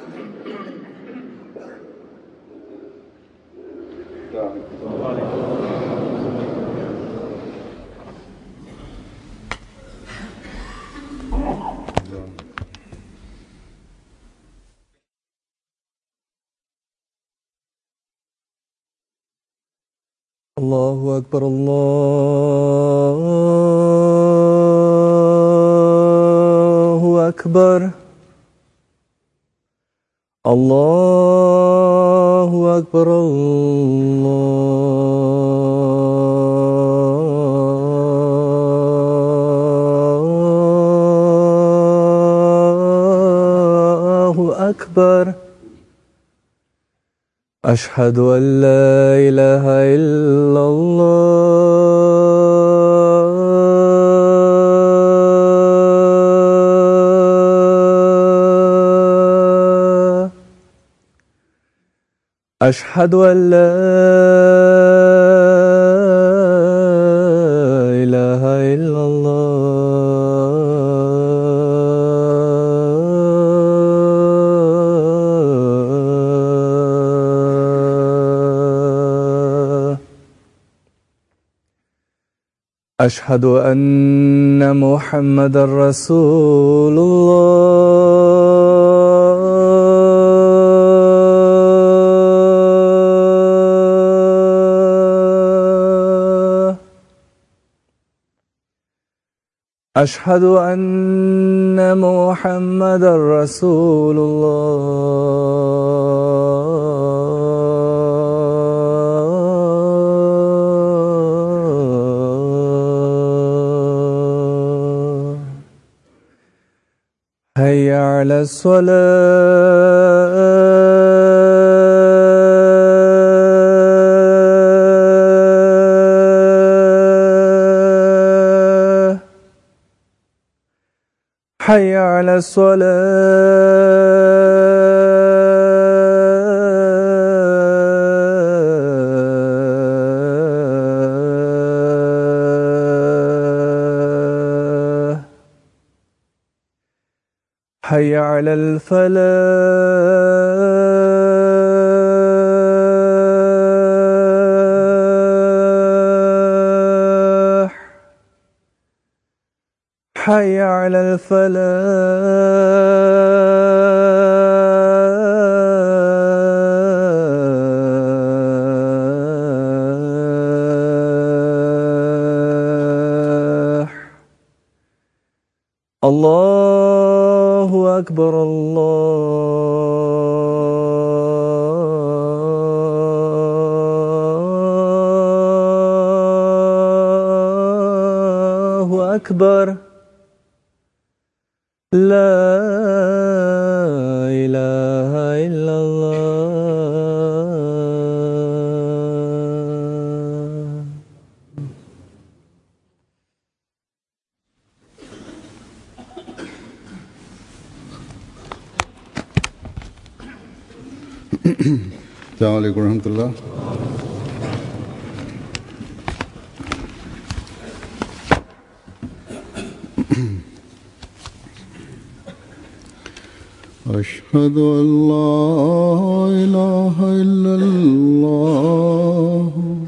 الله أكبر الله أكبر الله أكبر الله أكبر أشهد أن لا إله إلا الله أشهد أن لا إله إلا الله أشهد أن محمد رسول الله أشهد أن محمد رسول الله هيا على الصلاة حي على الصلاة حي على الفلاح حي على الفلاح الله أكبر الله أكبر لا إله إلا الله السلام عليكم ورحمة الله أشهد أن لا إله إلا الله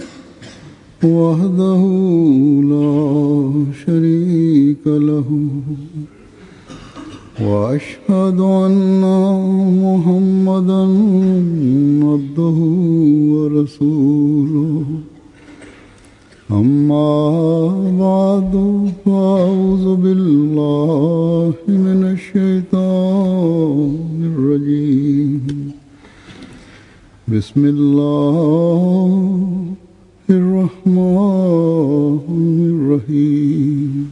وحده لا شريك له وأشهد أن محمدا عبده ورسوله أما بعد فأعوذ بالله من الشيطان الرجيم بسم الله الرحمن الرحيم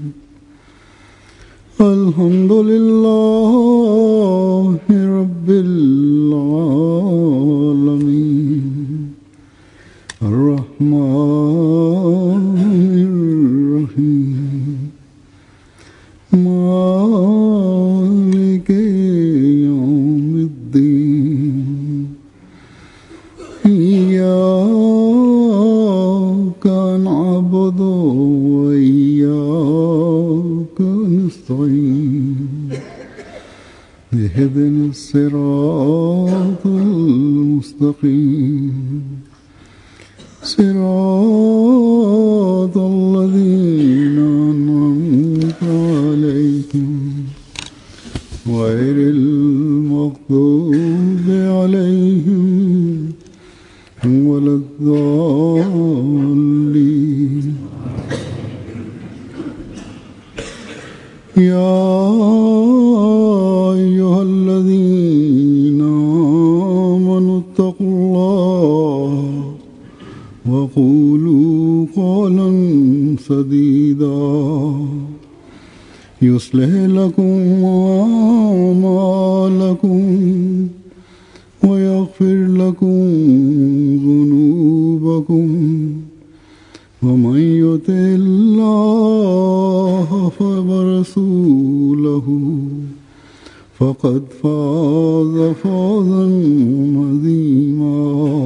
الحمد لله رب العالمين الرحمن الرحيم مالك يوم الدين إياك نعبد وإياك نستعين اهدنا الصراط الصراط المستقيم صراط الذين أنعمت عليهم غير المغضوب عليهم ولا الضالين يا أيها الذين آمنوا اتقوا الله وقولوا قولا سديدا يصلح لكم أعمالكم ويغفر لكم ذنوبكم ومن يطع الله ورسوله فقد فاز فوزا عظيما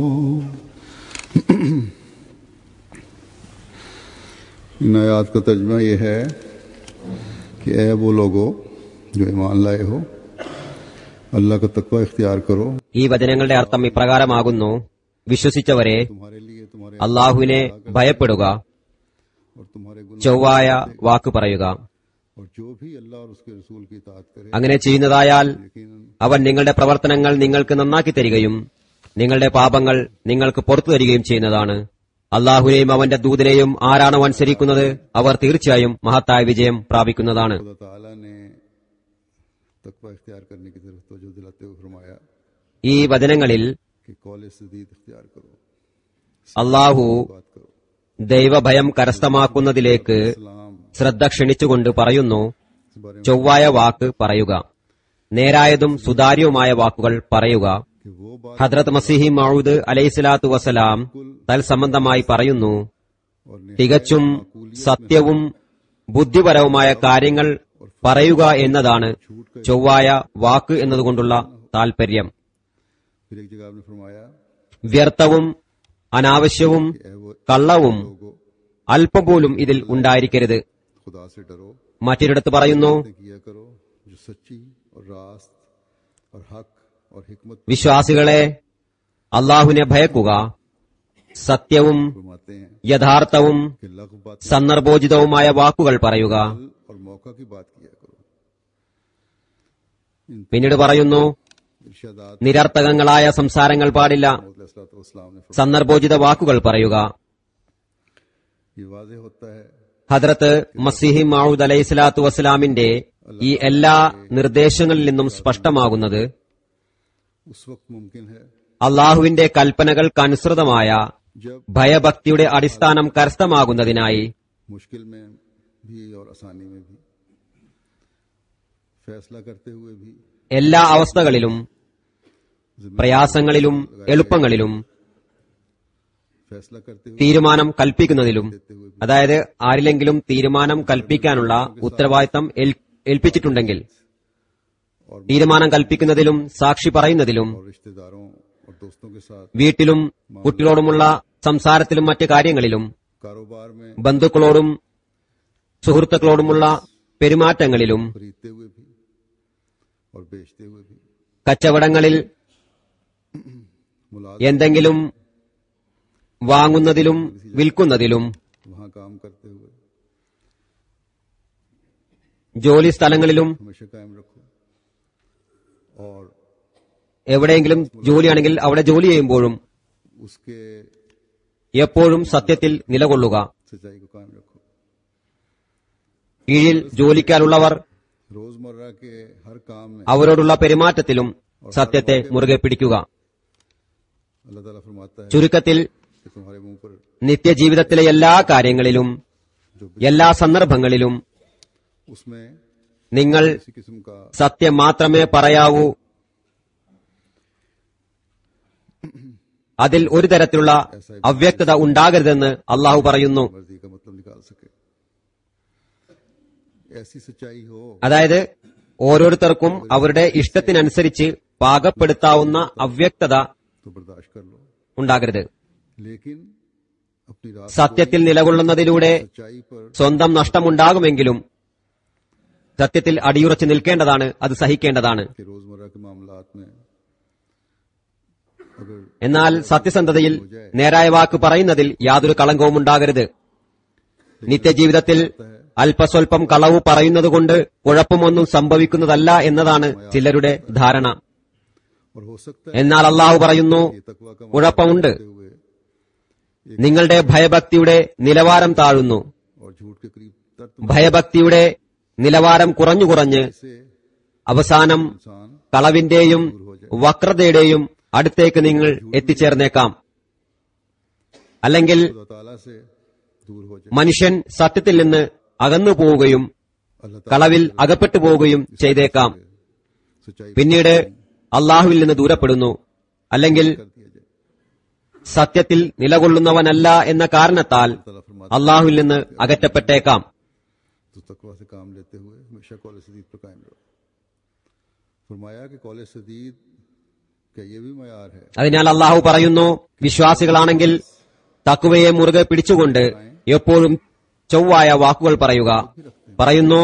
इन आयात का तर्जमा यह है कि ए वो लोगो जो ईमान लाए हो अल्लाह का तकवा इख्तियार करो ഈ വചനങ്ങളുടെ അർത്ഥം ഇപ്രകാരമാകുന്നു വിശ്വസിച്ചവരെ तुम्हारे लिए तुम्हारे അള്ളാഹുവിനെ ഭയപ്പെടുക और तुम्हारे गुनाह ചൊവ്വായ വാക്ക് പറയുക और जो भी अल्लाह और उसके रसूल की इताअत करे അങ്ങനെ ചെയ്യുന്നതായാൽ यकीनन അവൻ നിങ്ങളുടെ പ്രവർത്തനങ്ങൾ നിങ്ങൾക്ക് നന്നാക്കി തരികയും നിങ്ങളുടെ പാപങ്ങൾ നിങ്ങൾക്ക് പുറത്തു തരികയും ചെയ്യുന്നതാണ് അള്ളാഹുവിനെയും അവന്റെ ദൂതനെയും ആരാണോ അനുസരിക്കുന്നത് അവർ തീർച്ചയായും മഹത്തായ വിജയം പ്രാപിക്കുന്നതാണ് खुदा ताला ने तकवा इख्तियार करने की तरफ तवज्जो दिलाते हुए फरमाया ഈ വചനങ്ങളിൽ कि कौल सदीद इख्तियार करो അള്ളാഹു बात करो ദൈവഭയം കരസ്ഥമാക്കുന്നതിലേക്ക് सलाम ശ്രദ്ധ ക്ഷണിച്ചുകൊണ്ട് പറയുന്നു इस बारे में ചൊവ്വായ വാക്ക് പറയുക നേരായതും സുതാര്യവുമായ വാക്കുകൾ പറയുക कि वो बात ഹദ്രത്ത് മസിഹി മൗദ് അലൈഹിസ്ലാത്തു വസ്സലാം തൽസംബന്ധമായി പറയുന്നു और निहायत തികച്ചും സത്യവും ബുദ്ധിപരവുമായ കാര്യങ്ങൾ പറയുക എന്നതാണ് ചൊവ്വായ വാക്ക് എന്നതുകൊണ്ടുള്ള താൽപര്യം फिर एक जगह आपने फरमाया വ്യർത്ഥവും അനാവശ്യവും कि ए वो കള്ളവും लोगो അല്പം പോലും ഇതിൽ ഉണ്ടായിരിക്കരുത് खुदा से डरो മറ്റൊരിടത്ത് പറയുന്നു बातें किया करो जो सच्ची और रास्त और हक और हिकमत വിശ്വാസികളെ അള്ളാഹുവിനെ ഭയക്കുക സത്യവും फरमाते हैं യഥാർത്ഥവും कि लग बात സന്ദർഭോചിതവുമായ വാക്കുകൾ പറയുക और मौका की बात किया करो പിന്നീട് പറയുന്നു इरशादात നിരർത്ഥകങ്ങളായ സംസാരങ്ങൾ പാടില്ല इस्लाम ने സന്ദർഭോചിത വാക്കുകൾ പറയുക ये वाजह होता है ഹദ്രത്ത് മസിഹി മൗദ് അലൈഹി സ്വലാത്തു വസ്സലാമിന്റെ ഈ എല്ലാ നിർദ്ദേശങ്ങളിൽ നിന്നും സ്പഷ്ടമാകുന്നത് उस वक्त मुमकिन है അള്ളാഹുവിന്റെ കൽപ്പനകൾക്കനുസൃതമായ जब ഭയഭക്തിയുടെ അടിസ്ഥാനം കരസ്ഥമാകുന്നതിനായി मुश्किल में भी और आसानी में भी फैसला करते हुए भी എല്ലാ അവസ്ഥകളിലും പ്രയാസങ്ങളിലും എളുപ്പങ്ങളിലും फैसला करते हुए തീരുമാനം കൽപ്പിക്കുന്നതിലും അതായത് ആരിലെങ്കിലും തീരുമാനം കൽപ്പിക്കാനുള്ള ഉത്തരവാദിത്തം ഏൽ- ഏൽപ്പിച്ചിട്ടുണ്ടെങ്കിൽ തീരുമാനം കൽപ്പിക്കുന്നതിലും സാക്ഷി പറയുന്നതിലും और रिश्तेदारों और दोस्तों के साथ വീട്ടിലും കുട്ടികളോടുമുള്ള സംസാരത്തിലും മറ്റ് കാര്യങ്ങളിലും कारोबार में ബന്ധുക്കളോടും സുഹൃത്തുക്കളോടുമുള്ള പെരുമാറ്റങ്ങളിലും खरीदते हुए भी और बेचते हुए भी കച്ചവടങ്ങളിൽ मुलाज എന്തെങ്കിലും വാങ്ങുന്നതിലും വിൽക്കുന്നതിലും वहां काम करते हुए ജോലി സ്ഥലങ്ങളിലും हमेशा कायम रखो और എവിടെയെങ്കിലും ജോലിയാണെങ്കിൽ അവിടെ ജോലി ചെയ്യുമ്പോഴും उसके എപ്പോഴും സത്യത്തിൽ നിലകൊള്ളുക सच्चाई को कायम रखो കീഴിൽ ജോലിക്കാരുള്ളവർ रोजमर्रा के हर काम में അവരോടുള്ള പെരുമാറ്റത്തിലും സത്യത്തെ മുറുകെ പിടിക്കുക अल्लाह ताला फरमाता है ചുരുക്കത്തിൽ कि तुम्हारे मुंह पर നിത്യജീവിതത്തിലെ എല്ലാ കാര്യങ്ങളിലും എല്ലാ സന്ദർഭങ്ങളിലും उसमें നിങ്ങൾ किसी किस्म का സത്യം മാത്രമേ പറയാവൂ അതിൽ ഒരു തരത്തിലുള്ള അവ്യക്തത ഉണ്ടാകരുതെന്ന് അള്ളാഹു പറയുന്നു मर्जी का मतलब निकाल सके ऐसी सच्चाई हो അതായത് ഓരോരുത്തർക്കും അവരുടെ ഇഷ്ടത്തിനനുസരിച്ച് പാകപ്പെടുത്താവുന്ന അവ്യക്തത तो बर्दाश्त कर लो ഉണ്ടാകരുത് लेकिन अपनी रात സത്യത്തിൽ നിലകൊള്ളുന്നതിലൂടെ सच्चाई पर സ്വന്തം നഷ്ടമുണ്ടാകുമെങ്കിലും സത്യത്തിൽ അടിയുറച്ചു നിൽക്കേണ്ടതാണ് അത് സഹിക്കേണ്ടതാണ് कि रोजमर्रा के मामलात में अगर എന്നാൽ സത്യസന്ധതയിൽ നേരായ വാക്ക് പറയുന്നതിൽ യാതൊരു കളങ്കവും ഉണ്ടാകരുത് നിത്യജീവിതത്തിൽ അല്പസ്വല്പം കളവ് പറയുന്നതുകൊണ്ട് കുഴപ്പമൊന്നും സംഭവിക്കുന്നതല്ല എന്നതാണ് ചിലരുടെ ധാരണ और हो सकता है എന്നാൽ അള്ളാഹു പറയുന്നു ये तकवा का കുഴപ്പമുണ്ട് मानते हुए നിങ്ങളുടെ ഭയഭക്തിയുടെ നിലവാരം താഴുന്നു और झूठ के करीब तर तुम ഭയഭക്തിയുടെ നിലവാരം കുറഞ്ഞു കുറഞ്ഞ് से അവസാനം इंसान കളവിന്റെയും വക്രതയുടെയും അടുത്തേക്ക് നിങ്ങൾ എത്തിച്ചേർന്നേക്കാം അല്ലെങ്കിൽ खुदा ताला से दूर हो जाए മനുഷ്യൻ സത്യത്തിൽ നിന്ന് അകന്നു പോവുകയും अल्लाह ताला കളവിൽ അകപ്പെട്ടു പോവുകയും ചെയ്തേക്കാം सच्चाई പിന്നീട് അള്ളാഹുവിൽ നിന്ന് ദൂരപ്പെടുന്നു അല്ലെങ്കിൽ कर दिया जाए സത്യത്തിൽ നിലകൊള്ളുന്നവനല്ല എന്ന കാരണത്താൽ ताला फरमाता അള്ളാഹുവിൽ നിന്ന് അകറ്റപ്പെട്ടേക്കാം तो तकवा से काम लेते हुए हमेशा कौल सदीद पर कायम रहो फरमाया कि कौल सदीद का ये भी मैार है അതിനാൽ അള്ളാഹു പറയുന്നു വിശ്വാസികളാണെങ്കിൽ തക്കുവയെ മുറുകെ പിടിച്ചുകൊണ്ട് എപ്പോഴും ചൊവ്വായ വാക്കുകൾ പറയുക പറയുന്നു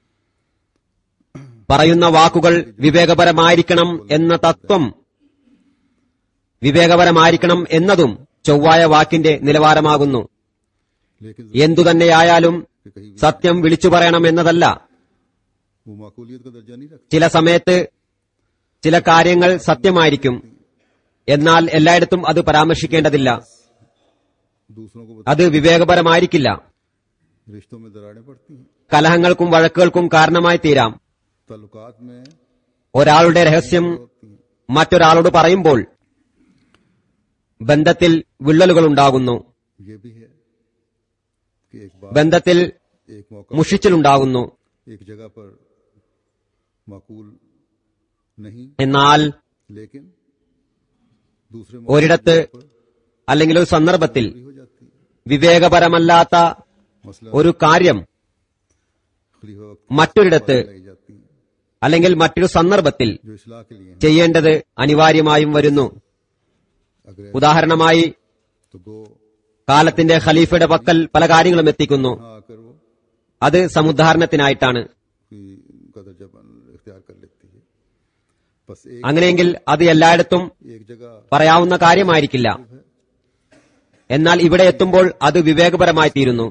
പറയുന്ന വാക്കുകൾ വിവേകപരമായിരിക്കണം എന്ന തത്വം വിവേകപരമായിരിക്കണം എന്നതും ചൊവ്വായ വാക്കിന്റെ നിലവാരമാകുന്നു लेकिन എന്തുതന്നെയായാലും कि कहीं സത്യം വിളിച്ചു പറയണം എന്നതല്ല वो माकूलियत का दर्जा नहीं रखते ചില സമയത്ത് ചില കാര്യങ്ങൾ സത്യമായിരിക്കും എന്നാൽ എല്ലായിടത്തും അത് പരാമർശിക്കേണ്ടതില്ല दूसरों को അത് വിവേകപരമായിരിക്കില്ല बता- रिश्तों में दरारें पड़ती हैं കലഹങ്ങൾക്കും വഴക്കുകൾക്കും കാരണമായി തീരാം ताल्लुकात में ഒരാളുടെ രഹസ്യം होती हैं മറ്റൊരാളോട് പറയുമ്പോൾ ബന്ധത്തിൽ വിള്ളലുകൾ ഉണ്ടാകുന്നു ये भी है कि एक बात ബന്ധത്തിൽ एक मौका മുഷിച്ചിലുണ്ടാകുന്നു एक जगह पर माकूल नहीं എന്നാൽ लेकिन दूसरे ഒരിടത്ത് पर അല്ലെങ്കിൽ ഒരു സന്ദർഭത്തിൽ पूरी हो जाती है വിവേകപരമല്ലാത്ത मसला ഒരു കാര്യം खलीफा वक्त മറ്റൊരിടത്ത് लाई जाती है അല്ലെങ്കിൽ മറ്റൊരു സന്ദർഭത്തിൽ जो इसलाह के लिए हैं। ചെയ്യേണ്ടത് അനിവാര്യമായും വരുന്നു अगर ഉദാഹരണമായി तो गो കാലത്തിന്റെ ഖലീഫയുടെ പക്കൽ പല കാര്യങ്ങളും എത്തിക്കുന്നു यहाँ आकर वो അത് സമുദ്ധാരണത്തിനായിട്ടാണ് कोई का दर्जा बन- इख्तियार कर लेती है बस एक അങ്ങനെയെങ്കിൽ അത് എല്ലായിടത്തും एक जगह പറയാവുന്ന കാര്യമായിരിക്കില്ല എന്നാൽ ഇവിടെ എത്തുമ്പോൾ അത് വിവേകപരമായി തീരുന്നു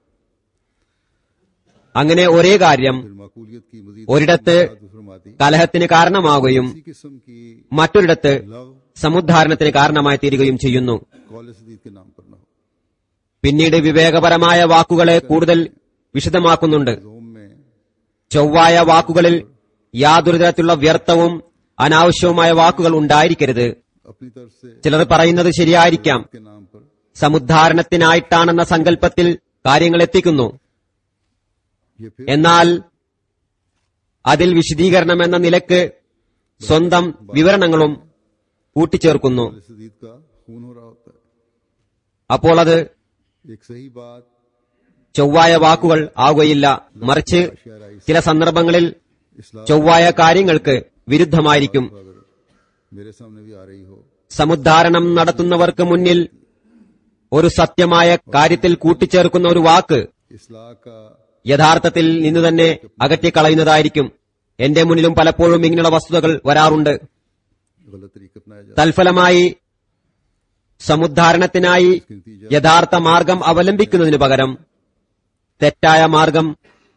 അങ്ങനെ ഒരേ കാര്യം फिर माकूलियत की मजीद ഒരിടത്ത് फरमाती കലഹത്തിന് കാരണമാവുകയും इसी किस्म की മറ്റൊരിടത്ത് लव സമുദ്ധാരണത്തിന് കാരണമായി തീരുകയും ചെയ്യുന്നു कॉल सदीद के नाम पर न हो പിന്നീട് വിവേകപരമായ വാക്കുകളെ കൂടുതൽ വിശദമാക്കുന്നുണ്ട് जोम में ചൊവ്വായ വാക്കുകളിൽ യാതൊരു തരത്തിലുള്ള വ്യർത്ഥവും അനാവശ്യവുമായ വാക്കുകൾ ഉണ്ടായിരിക്കരുത് अपनी तरफ से ചിലർ പറയുന്നത് ശരിയായിരിക്കാം के नाम पर സമുദ്ധാരണത്തിനായിട്ടാണെന്ന സങ്കല്പത്തിൽ കാര്യങ്ങൾ എത്തിക്കുന്നു ये फिर എന്നാൽ അതിൽ വിശദീകരണം എന്ന നിലക്ക് സ്വന്തം വിവരണങ്ങളും കൂട്ടിച്ചേർക്കുന്നു कॉल सदीद का खून हो रहा होता है അപ്പോൾ അത് एक सही बात ചൊവ്വായ വാക്കുകൾ ആവുകയില്ല മറിച്ച് शायराई ചില സന്ദർഭങ്ങളിൽ इस्लाम ചൊവ്വായ കാര്യങ്ങൾക്ക് വിരുദ്ധമായിരിക്കും अगर मेरे सामने भी आ रही हो സമുദ്ധാരണം നടത്തുന്നവർക്ക് മുന്നിൽ ഒരു സത്യമായ കാര്യത്തിൽ കൂട്ടിച്ചേർക്കുന്ന ഒരു വാക്ക് इसलाह का യഥാർത്ഥത്തിൽ നിന്ന് തന്നെ അകറ്റിക്കളയുന്നതായിരിക്കും എന്റെ മുന്നിലും പലപ്പോഴും ഇങ്ങനെയുള്ള വസ്തുതകൾ വരാറുണ്ട് गलत तरीका अपनाया जाता തൽഫലമായി സമുദ്ധാരണത്തിനായി है इसके नतीजा യഥാർത്ഥ മാർഗം അവലംബിക്കുന്നതിനു പകരം തെറ്റായ മാർഗം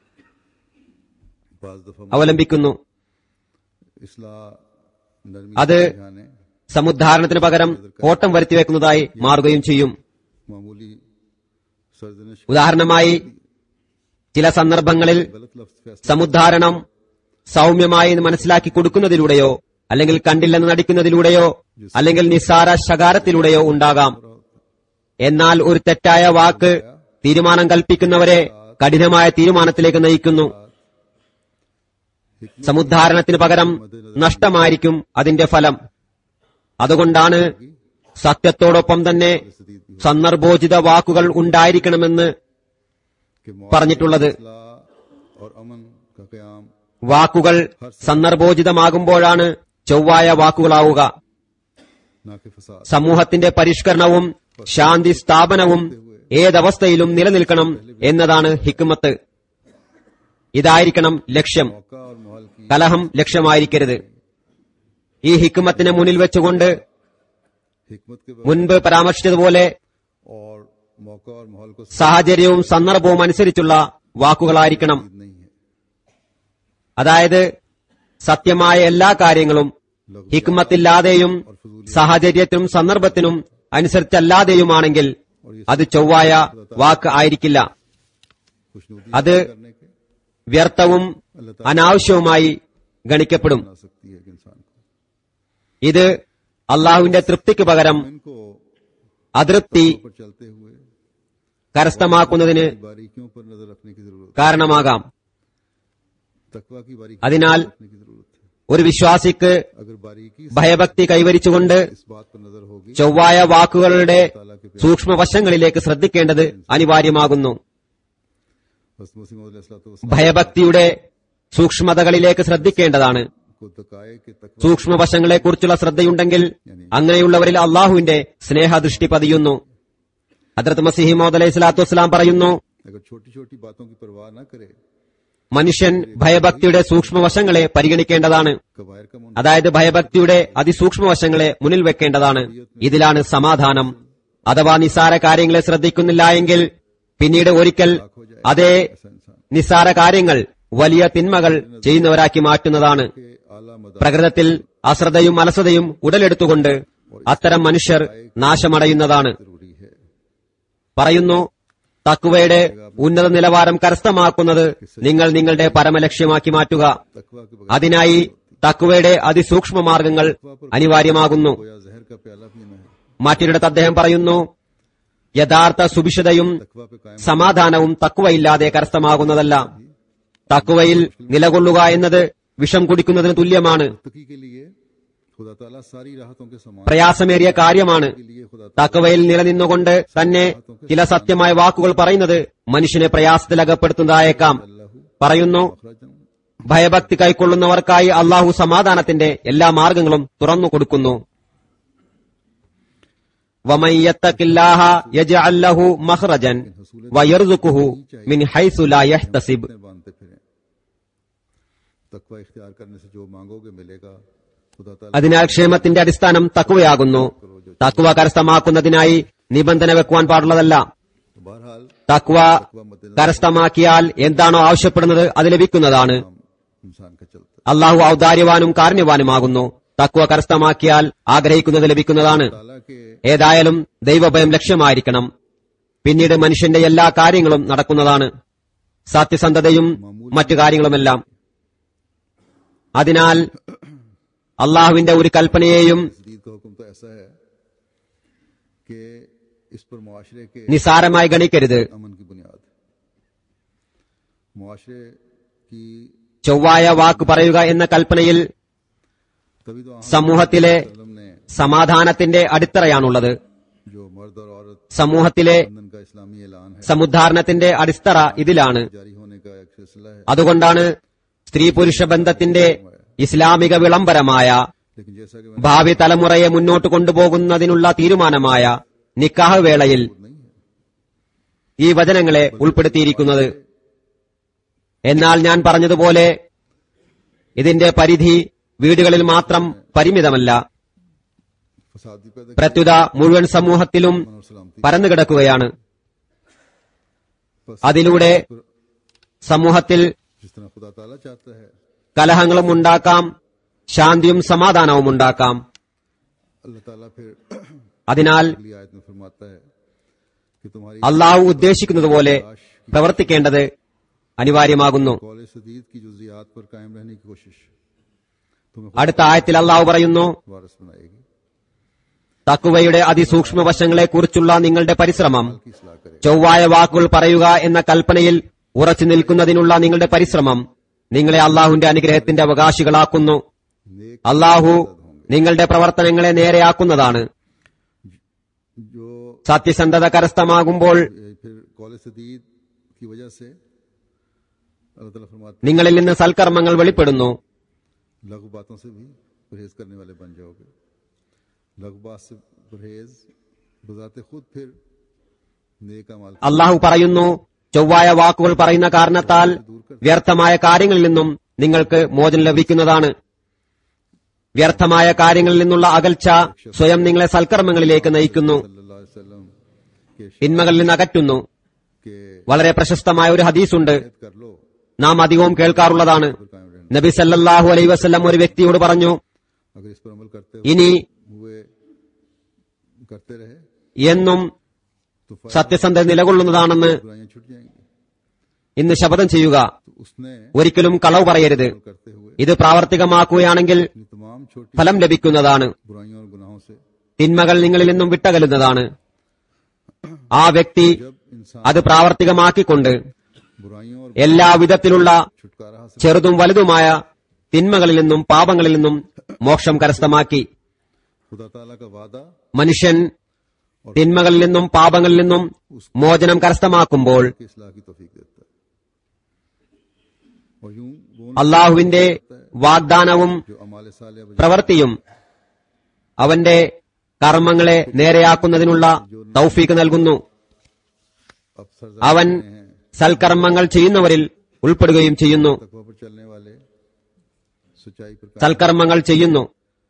बाज दफा അവലംബിക്കുന്നു इसलाह नरमी അത് से समझाने സമുദ്ധാരണത്തിന് പകരം ഓട്ടം വരുത്തിവെക്കുന്നതായി മാറുകയും ചെയ്യും मामूली सर्जनिश ഉദാഹരണമായി ചില സന്ദർഭങ്ങളിൽ गलत लफ्ज फैसला സമുദ്ധാരണം സൗമ്യമായി മനസ്സിലാക്കി കൊടുക്കുന്നതിലൂടെയോ അല്ലെങ്കിൽ കണ്ടില്ലെന്ന് നടിക്കുന്നതിലൂടെയോ അല്ലെങ്കിൽ നിസ്സാര ശകാരത്തിലൂടെയോ ഉണ്ടാകാം എന്നാൽ ഒരു തെറ്റായ വാക്ക് തീരുമാനം കൽപ്പിക്കുന്നവരെ കഠിനമായ തീരുമാനത്തിലേക്ക് നയിക്കുന്നു സമുദ്ധാരണത്തിന് പകരം നഷ്ടമായിരിക്കും അതിന്റെ ഫലം അതുകൊണ്ടാണ് സത്യത്തോടൊപ്പം തന്നെ सदीद भी സന്ദർഭോചിത വാക്കുകൾ ഉണ്ടായിരിക്കണമെന്ന് कि मौत പറഞ്ഞിട്ടുള്ളത് इसलाह और अमन का क्याम വാക്കുകൾ സന്ദർഭോചിതമാകുമ്പോഴാണ് ചൊവ്വായ വാക്കുകളാവുക ना कि फसाद സമൂഹത്തിന്റെ പരിഷ്കരണവും ശാന്തി സ്ഥാപനവും ഏതവസ്ഥയിലും നിലനിൽക്കണം എന്നതാണ് ഹിക്മത്ത് ഇതായിരിക്കണം ലക്ഷ്യം मौका और माहौल की കലഹം ലക്ഷ്യമായിരിക്കരുത് ഈ ഹിക്കുമത്തിനെ മുന്നിൽ വെച്ചുകൊണ്ട് हिकमत के മുൻപ് പരാമർശിച്ചതുപോലെ और मौका और माहौल को സാഹചര്യവും സന്ദർഭവും അനുസരിച്ചുള്ള വാക്കുകളായിരിക്കണം नहीं है അതായത് സത്യമായ എല്ലാ കാര്യങ്ങളും ഹിക്മത്തില്ലാതെയും സാഹചര്യത്തിനും സന്ദർഭത്തിനും അനുസരിച്ചല്ലാതെയുമാണെങ്കിൽ അത് ചൊവ്വായ വാക്ക് ആയിരിക്കില്ല खुशनुदी അത് करने के വ്യർത്ഥവും അനാവശ്യവുമായി ഗണിക്കപ്പെടും बना सकती है एक इंसान को ഇത് അള്ളാഹുവിന്റെ തൃപ്തിക്ക് പകരം इनको അതൃപ്തി पर चलते हुए കരസ്ഥമാക്കുന്നതിന് बारीकियों पर नजर रखने की जरूरत കാരണമാകാം है तकवा की बारीकी അതിനാൽ रखने की जरूरत है ഒരു വിശ്വാസിക്ക് अगर बारीकी से ഭയഭക്തി കൈവരിച്ചുകൊണ്ട് इस बात पर नजर होगी ചൊവ്വായ വാക്കുകളുടെ സൂക്ഷ്മവശങ്ങളിലേക്ക് ശ്രദ്ധിക്കേണ്ടത് അനിവാര്യമാകുന്നു हज़रत मसीह मौद अलैहिस्सलातु ഭയഭക്തിയുടെ സൂക്ഷ്മതകളിലേക്ക് ശ്രദ്ധിക്കേണ്ടതാണ് को तकाए के तकवा സൂക്ഷ്മവശങ്ങളെക്കുറിച്ചുള്ള ശ്രദ്ധയുണ്ടെങ്കിൽ അങ്ങനെയുള്ളവരിൽ അള്ളാഹുവിന്റെ സ്നേഹദൃഷ്ടി പതിയുന്നു ഹദ്രത്ത് മസിഹി മോദ് അലൈഹി സ്വലാത്തു വസ്സലാം പറയുന്നു अगर छोटी छोटी बातों की परवाह न करे മനുഷ്യൻ ഭയഭക്തിയുടെ സൂക്ഷ്മവശങ്ങളെ പരിഗണിക്കേണ്ടതാണ് कबायर का मुन അതായത് ഭയഭക്തിയുടെ അതിസൂക്ഷ്മവശങ്ങളെ മുന്നിൽ വെക്കേണ്ടതാണ് ഇതിലാണ് സമാധാനം അഥവാ നിസ്സാര കാര്യങ്ങളെ ശ്രദ്ധിക്കുന്നില്ല എങ്കിൽ പിന്നീട് ഒരിക്കൽ അതേ ऐसा इंसान നിസ്സാര കാര്യങ്ങൾ വലിയ തിന്മകൾ ചെയ്യുന്നവരാക്കി മാറ്റുന്നതാണ് के आला मदा പ്രകൃതത്തിൽ അശ്രദ്ധയും അലസതയും ഉടലെടുത്തുകൊണ്ട് അത്തരം മനുഷ്യർ നാശമടയുന്നതാണ് जरूरी है പറയുന്നു തക്കുവയുടെ ഉന്നത നിലവാരം കരസ്ഥമാക്കുന്നത് നിങ്ങൾ നിങ്ങളുടെ പരമലക്ഷ്യമാക്കി മാറ്റുക तकवा के बगैर അതിനായി തക്കുവയുടെ അതിസൂക്ഷ്മ മാർഗങ്ങൾ അനിവാര്യമാകുന്നു गोया जहर का प्याला पीना है മറ്റൊരിടത്ത് അദ്ദേഹം പറയുന്നു യഥാർത്ഥ സുഭിക്ഷതയും तकवा पे कायम സമാധാനവും തക്കുവയില്ലാതെ കരസ്ഥമാകുന്നതല്ല തക്കുവയിൽ നിലകൊള്ളുക എന്നത് വിഷം കുടിക്കുന്നതിന് തുല്യമാണ് तकी के लिए खुदा ताला सारी राहतों के समान പ്രയാസമേറിയ കാര്യമാണ് के लिए खुदा തക്കവയിൽ നിലനിന്നുകൊണ്ട് തന്നെ ചില സത്യമായ വാക്കുകൾ പറയുന്നത് മനുഷ്യനെ പ്രയാസത്തിലകപ്പെടുത്തുന്നതായേക്കാം പറയുന്നു ताला ഭയഭക്തി കൈക്കൊള്ളുന്നവർക്കായി അള്ളാഹു സമാധാനത്തിന്റെ എല്ലാ മാർഗങ്ങളും തുറന്നു കൊടുക്കുന്നു وَمَن يَتَّقِ اللَّهَ يَجْعَل لَّهُ مَخْرَجًا وَيَرْزُقْهُ مِنْ حَيْثُ لَا يَحْتَسِبُ अपने बांधते फिरें तकवा इख्तियार करने से जो मांगोगे मिलेगा खुदा ताला അതിനാൽ ക്ഷേമത്തിന്റെ അടിസ്ഥാനം തക്കുവയാകുന്നു തക്കുവ കരസ്ഥമാക്കുന്നതിനായി നിബന്ധന വെക്കുവാൻ പാടുള്ളതല്ല तो बहरहाल തക്വ കരസ്ഥമാക്കിയാൽ എന്താണോ ആവശ്യപ്പെടുന്നത് അത് ലഭിക്കുന്നതാണ് हम इंसान का चलता അള്ളാഹു ഔദാര്യവാനും കാരുണ്യവാനുമാകുന്നു തക്വ കരസ്ഥമാക്കിയാൽ ആഗ്രഹിക്കുന്നത് ലഭിക്കുന്നതാണ് ताला के ഏതായാലും ദൈവഭയം ലക്ഷ്യമായിരിക്കണം പിന്നീട് മനുഷ്യന്റെ എല്ലാ കാര്യങ്ങളും നടക്കുന്നതാണ് സത്യസന്ധതയും മറ്റു കാര്യങ്ങളുമെല്ലാം അതിനാൽ അള്ളാഹുവിന്റെ ഒരു കൽപ്പനയെയും जदीद का हुक्म तो ऐसा है कि इस पर मुआशरे के നിസാരമായി ഗണിക്കരുത് अमन की बुनियाद मुआशरे की ചൊവ്വായ വാക്ക് പറയുക എന്ന കൽപ്പനയിൽ तभी तो സമൂഹത്തിലെ वसल्लम ने സമാധാനത്തിന്റെ അടിത്തറയാണുള്ളത് जो मर्द और औरत സമൂഹത്തിലെ बंधन का इस्लामी ऐलान है സമുദ്ധാരണത്തിന്റെ അടിത്തറ ഇതിലാണ് जारी होने का एक सिलसिला है അതുകൊണ്ടാണ് സ്ത്രീ പുരുഷ ബന്ധത്തിന്റെ ഇസ്ലാമിക വിളംബരമായ लेकिन जैसा कि ഭാവി തലമുറയെ മുന്നോട്ട് കൊണ്ടുപോകുന്നതിനുള്ള തീരുമാനമായ നിക്കാഹ് വേളയിൽ नहीं है ഈ വചനങ്ങളെ ഉൾപ്പെടുത്തിയിരിക്കുന്നത് എന്നാൽ ഞാൻ പറഞ്ഞതുപോലെ ഇതിന്റെ പരിധി വീടുകളിൽ മാത്രം പരിമിതമല്ല फसाद भी पैदा പ്രത്യുത മുഴുവൻ സമൂഹത്തിലും और सलामती പരന്നുകിടക്കുകയാണ് बस അതിലൂടെ സമൂഹത്തിൽ जिस तरह खुदा ताला चाहता है കലഹങ്ങളും ഉണ്ടാക്കാം ശാന്തിയും സമാധാനവും ഉണ്ടാക്കാം अल्लाह ताला फिर അതിനാൽ अगली आयत में फरमाता है कि तुम्हारी അള്ളാഹു ഉദ്ദേശിക്കുന്നത് പോലെ പ്രവർത്തിക്കേണ്ടത് അനിവാര്യമാകുന്നു कौल सदीद की जुजियात पर कायम रहने की कोशिश तुम्हें അടുത്ത ആയത്തിൽ അള്ളാഹു പറയുന്നു वारस बनाएगी തക്കുവയുടെ അതിസൂക്ഷ്മ വശങ്ങളെക്കുറിച്ചുള്ള നിങ്ങളുടെ പരിശ്രമം की सलाह करे ചൊവ്വായ വാക്കുകൾ പറയുക എന്ന കൽപ്പനയിൽ ഉറച്ചു നിൽക്കുന്നതിനുള്ള നിങ്ങളുടെ പരിശ്രമം നിങ്ങളെ അള്ളാഹുവിന്റെ അനുഗ്രഹത്തിന്റെ അവകാശികളാക്കുന്നു नेक അള്ളാഹു നിങ്ങളുടെ പ്രവർത്തനങ്ങളെ നേരെയാക്കുന്നതാണ് जो സത്യസന്ധത കരസ്ഥമാകുമ്പോൾ ये फिर कौल सदीद की वजह से अल्लाह ताला फरमाता നിങ്ങളിൽ നിന്ന് സൽക്കർമ്മങ്ങൾ വെളിപ്പെടുന്നു है, लघु बातों से भी परहेज करने वाले बन जाओगे लघु बात से परहेज बजाते खुद फिर नेक अमाल അള്ളാഹു പറയുന്നു ചൊവ്വായ വാക്കുകൾ പറയുന്ന കാരണത്താൽ വ്യർത്ഥമായ കാര്യങ്ങളിൽ നിന്നും നിങ്ങൾക്ക് മോചനം ലഭിക്കുന്നതാണ് വ്യർത്ഥമായ കാര്യങ്ങളിൽ നിന്നുള്ള അകൽച്ച സ്വയം നിങ്ങളെ സൽക്കർമ്മങ്ങളിലേക്ക് നയിക്കുന്നു सल्लल्लाहु अलैहि वसल्लम के തിന്മകളിൽ നിന്ന് അകറ്റുന്നു के വളരെ പ്രശസ്തമായ ഒരു ഹദീസുണ്ട് कर लो നാം അധികവും കേൾക്കാറുള്ളതാണ് फिर कायम रहना നബി സല്ലല്ലാഹു അലൈഹി വസല്ലം ഒരു വ്യക്തിയോട് പറഞ്ഞു अगर इस पर अमल करते ഇനി हुए करते रहे എന്നും तो फायदा സത്യസന്ധത നിലകൊള്ളുന്നതാണെന്ന് बुराइयां छूट जाएंगी ഇന്ന് ശപഥം ചെയ്യുക तो उसने ഒരിക്കലും കളവ് പറയരുത് अमल करते हुए ഇത് പ്രാവർത്തികമാക്കുകയാണെങ്കിൽ अपनी तमाम छोटी ഫലം ലഭിക്കുന്നതാണ് बुराइयों और गुनाहों से തിന്മകൾ നിങ്ങളിൽ നിന്നും വിട്ടകലുന്നതാണ് ആ വ്യക്തി जब इंसान അത് പ്രാവർത്തികമാക്കിക്കൊണ്ട് बुराइयों और എല്ലാ വിധത്തിലുള്ള छुटकारा हासिल ചെറുതും വലുതുമായ തിന്മകളിൽ നിന്നും പാപങ്ങളിൽ നിന്നും മോക്ഷം കരസ്ഥമാക്കി खुदा ताला का वादा മനുഷ്യൻ തിന്മകളിൽ നിന്നും പാപങ്ങളിൽ നിന്നും മോചനം കരസ്ഥമാക്കുമ്പോൾ की इसलाह की तौफीक देता है और यूं वो അള്ളാഹുവിന്റെ വാഗ്ദാനവും जो अमाल साले പ്രവൃത്തിയും അവന്റെ കർമ്മങ്ങളെ നേരെയാക്കുന്നതിനുള്ള തൗഫീക്ക് നൽകുന്നു अब सरदार അവൻ സൽക്കർമ്മങ്ങൾ ചെയ്യുന്നവരിൽ ഉൾപ്പെടുകയും ചെയ്യുന്നു तकवा पर चलने वाले सच्चाई पर काम- സൽക്കർമ്മങ്ങൾ ചെയ്യുന്നു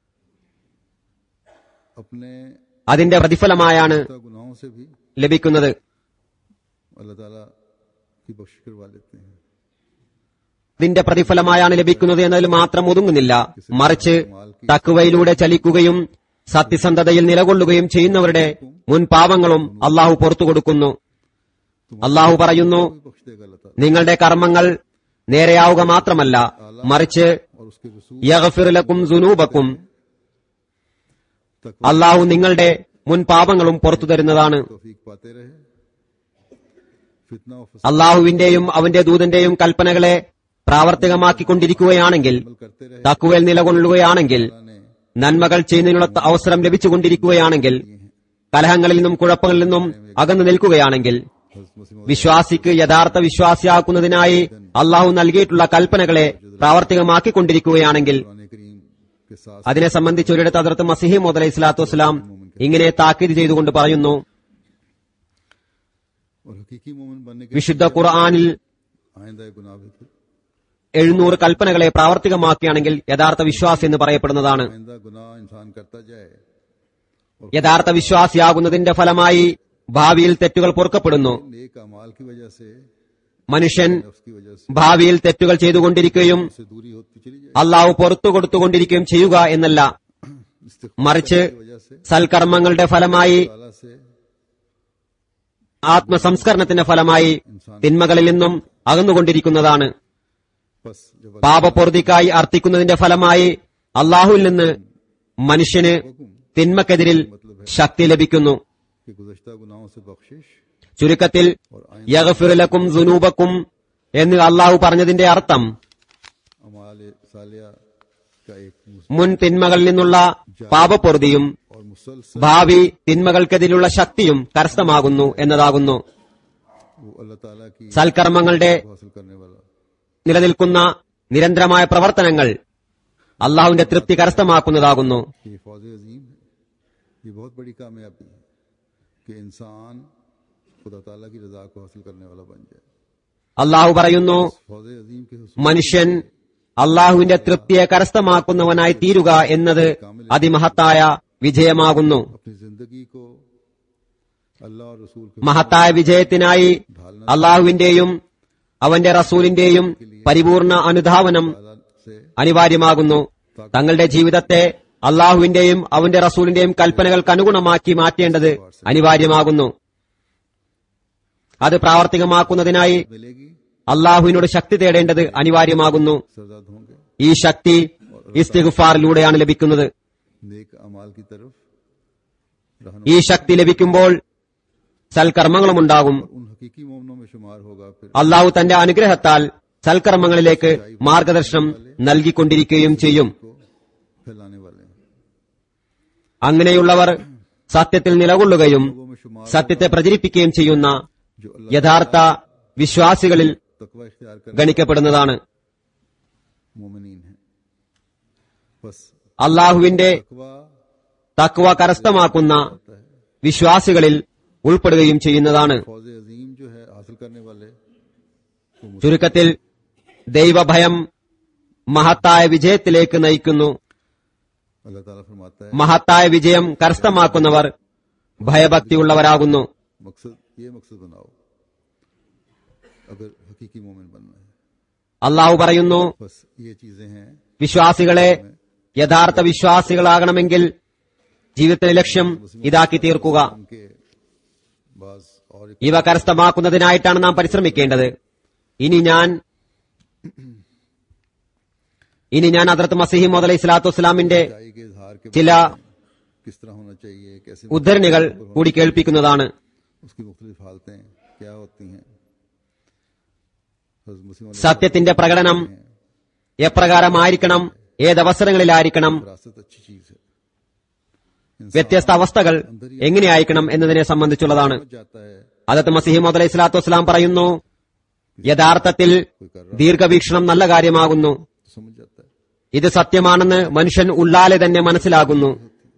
अपने അതിന്റെ പ്രതിഫലമായാണ് गुनाहों से भी ലഭിക്കുന്നത് अल्लाह ताला की बख्श करवा लेते हैं ഇതിന്റെ പ്രതിഫലമായാണ് ലഭിക്കുന്നത് എന്നതിൽ മാത്രം ഒതുങ്ങുന്നില്ല മറിച്ച് തക്കുവയിലൂടെ ചലിക്കുകയും സത്യസന്ധതയിൽ നിലകൊള്ളുകയും ചെയ്യുന്നവരുടെ മുൻ പാപങ്ങളും അള്ളാഹു പുറത്തു കൊടുക്കുന്നു അള്ളാഹു പറയുന്നു बख्श देगा अल्लाह ताला നിങ്ങളുടെ കർമ്മങ്ങൾ നേരെയാവുക മാത്രമല്ല മറിച്ച് और उसके रसूल യഗ്ഫിറുലക്കും സുനൂബക്കും तक അള്ളാഹു നിങ്ങളുടെ മുൻ പാപങ്ങളും പുറത്തു തരുന്നതാണ് तौफीक पाते रहे फितना और फसाद അള്ളാഹുവിന്റെയും അവന്റെ ദൂതന്റെയും കൽപ്പനകളെ പ്രാവർത്തികമാക്കിക്കൊണ്ടിരിക്കുകയാണെങ്കിൽ अमल करते रहे തക്കുവേൽ നിലകൊള്ളുകയാണെങ്കിൽ अल्लाह ने നന്മകൾ ചെയ്യുന്നതിനുള്ള അവസരം ലഭിച്ചുകൊണ്ടിരിക്കുകയാണെങ്കിൽ കലഹങ്ങളിൽ നിന്നും കുഴപ്പങ്ങളിൽ നിന്നും അകന്നു നിൽക്കുകയാണെങ്കിൽ हज़रत मसीह വിശ്വാസിക്ക് യഥാർത്ഥ വിശ്വാസിയാക്കുന്നതിനായി അള്ളാഹു നൽകിയിട്ടുള്ള കൽപ്പനകളെ പ്രാവർത്തികമാക്കിക്കൊണ്ടിരിക്കുകയാണെങ്കിൽ कुरान करीम के साथ അതിനെ സംബന്ധിച്ച് ഒരിടത്ത് അതിർത്ത് മസിഹി മുതലൈഹി സ്വലാത്തു വസ്സലാം ഇങ്ങനെ താക്കീത് ചെയ്തുകൊണ്ട് പറയുന്നു और हकीकी मोमिन बनने के വിശുദ്ധ ഖുർആാനിൽ आइंदा गुनाह भी थे എഴുന്നൂറ് കൽപ്പനകളെ പ്രാവർത്തികമാക്കുകയാണെങ്കിൽ യഥാർത്ഥ വിശ്വാസി എന്ന് പറയപ്പെടുന്നതാണ് आइंदा गुनाह इंसान करता जाए യഥാർത്ഥ വിശ്വാസിയാകുന്നതിന്റെ ഫലമായി ഭാവിയിൽ തെറ്റുകൾ പൊറുക്കപ്പെടുന്നു नेक अमाल की वजह से മനുഷ്യൻ नफ्स की वजह से ഭാവിയിൽ തെറ്റുകൾ ചെയ്തുകൊണ്ടിരിക്കുകയും उससे दूरी होती चली जाए അള്ളാഹു പുറത്തു കൊടുത്തുകൊണ്ടിരിക്കുകയും ചെയ്യുക എന്നല്ല इस्तिग़फ़ार മറിച്ച് की वजह से സൽക്കർമ്മങ്ങളുടെ ഫലമായി ताला से ആത്മസംസ്കരണത്തിന്റെ ഫലമായി തിന്മകളിൽ നിന്നും അകന്നുകൊണ്ടിരിക്കുന്നതാണ് बस जब പാപപ്പൊറുതിക്കായി അർത്ഥിക്കുന്നതിന്റെ ഫലമായി അള്ളാഹുവിൽ നിന്ന് മനുഷ്യന് തിന്മക്കെതിരിൽ ശക്തി ലഭിക്കുന്നു के गुज़श्ता गुनाहों से बख्शिश ചുരുക്കത്തിൽ യഗഫിറുലക്കും സുനൂബക്കും എന്ന് അള്ളാഹു പറഞ്ഞതിന്റെ അർത്ഥം अमाल सालिया का एक मुस- മുൻ തിന്മകളിൽ നിന്നുള്ള പാപപ്പൊറുതിയും और मुसलसल ഭാവി തിന്മകൾക്കെതിരെയുള്ള ശക്തിയും കരസ്ഥമാകുന്നു എന്നതാകുന്നു वो अल्लाह ताला की സൽക്കർമ്മങ്ങളുടെ हासिल करने वाला നിലനിൽക്കുന്ന നിരന്തരമായ പ്രവർത്തനങ്ങൾ അള്ളാഹുവിന്റെ തൃപ്തി കരസ്ഥമാക്കുന്നതാകുന്നു ये फौज अजीम है ये बहुत बड़ी कामयाबी है कि इंसान खुदा ताला की रजा को हासिल करने वाला बन जाए അള്ളാഹു പറയുന്നു फौज अजीम के हुसूल മനുഷ്യൻ അള്ളാഹുവിന്റെ തൃപ്തിയെ കരസ്ഥമാക്കുന്നവനായി തീരുക എന്നത് അതിമഹത്തായ വിജയമാകുന്നു अपनी जिंदगी को अल्लाह और रसूल के മഹത്തായ വിജയത്തിനായി അള്ളാഹുവിന്റെയും അവന്റെ റസൂലിന്റെയും പരിപൂർണ അനുധാവനം ताला से അനിവാര്യമാകുന്നു തങ്ങളുടെ ജീവിതത്തെ അള്ളാഹുവിന്റെയും അവന്റെ റസൂലിന്റെയും കൽപ്പനകൾക്ക് അനുഗുണമാക്കി മാറ്റേണ്ടത് അനിവാര്യമാകുന്നു അത് പ്രാവർത്തികമാക്കുന്നതിനായി मिलेगी അള്ളാഹുവിനോട് ശക്തി തേടേണ്ടത് അനിവാര്യമാകുന്നു सरदाद होंगे ഈ ശക്തി ഇസ്തിഗ്ഫാറിലൂടെയാണ് ലഭിക്കുന്നത് नेक अमाल की तरफ रहनुमा ഈ ശക്തി ലഭിക്കുമ്പോൾ സൽക്കർമ്മങ്ങളുമുണ്ടാകും उन हकीकी मोमनों में शुमार होगा फिर അള്ളാഹു തന്റെ അനുഗ്രഹത്താൽ സൽക്കർമ്മങ്ങളിലേക്ക് മാർഗദർശനം നൽകിക്കൊണ്ടിരിക്കുകയും ചെയ്യും को फैलाने वाले हैं അങ്ങനെയുള്ളവർ സത്യത്തിൽ നിലകൊള്ളുകയും लोगों में शुमार സത്യത്തെ പ്രചരിപ്പിക്കുകയും ചെയ്യുന്ന जो अल्लाह യഥാർത്ഥ വിശ്വാസികളിൽ तकवा इख्तियार कर ഗണിക്കപ്പെടുന്നതാണ് मोमिनीन है बस അള്ളാഹുവിന്റെ तकवा തക്വ കരസ്ഥമാക്കുന്ന വിശ്വാസികളിൽ ഉൾപ്പെടുകയും ചെയ്യുന്നതാണ് फौज अजीम जो है हासिल करने वाले ചുരുക്കത്തിൽ ദൈവഭയം മഹത്തായ വിജയത്തിലേക്ക് നയിക്കുന്നു अल्लाह ताला फरमाता है മഹത്തായ വിജയം കരസ്ഥമാക്കുന്നവർ ഭയഭക്തിയുള്ളവരാകുന്നു मकसद ये मकसद बनाओ अगर हकीकी मोमिन बनना है അള്ളാഹു പറയുന്നു बस ये चीजें हैं വിശ്വാസികളെ യഥാർത്ഥ വിശ്വാസികളാകണമെങ്കിൽ ജീവിതത്തിലെ ലക്ഷ്യം ഇതാക്കി തീർക്കുക उनके बाज और एक ഇവ കരസ്ഥമാക്കുന്നതിനായിട്ടാണ് നാം പരിശ്രമിക്കേണ്ടത് ഇനി ഞാൻ ഇനി ഞാൻ അതിർത്ത് മസീഹി മുതല ഇസ്ലാത്തു വസ്സലാമിന്റെ सच्चाई के इजहार के ചില किस तरह होना चाहिए कैसे ഉദ്ധരണികൾ കൂടി കേൾപ്പിക്കുന്നതാണ് उसकी मुख्तलिफ हालतें क्या होती हैं हज़रत मुस्लिम अलैहि സത്യത്തിന്റെ പ്രകടനം എപ്രകാരമായിരിക്കണം ഏതവസരങ്ങളിലായിരിക്കണം विरासत अच्छी चीज है വ്യത്യസ്ത അവസ്ഥകൾ എങ്ങനെയായിരിക്കണം എന്നതിനെ സംബന്ധിച്ചുള്ളതാണ് समझ जाता है അതത്ത് മസിഹി മുതല ഇസ്ലാത്തു വസ്സലാം പറയുന്നു യഥാർത്ഥത്തിൽ ദീർഘവീക്ഷണം നല്ല കാര്യമാകുന്നു तो समझ जाता है ഇത് സത്യമാണെന്ന് മനുഷ്യൻ ഉള്ളാലെ തന്നെ മനസ്സിലാകുന്നു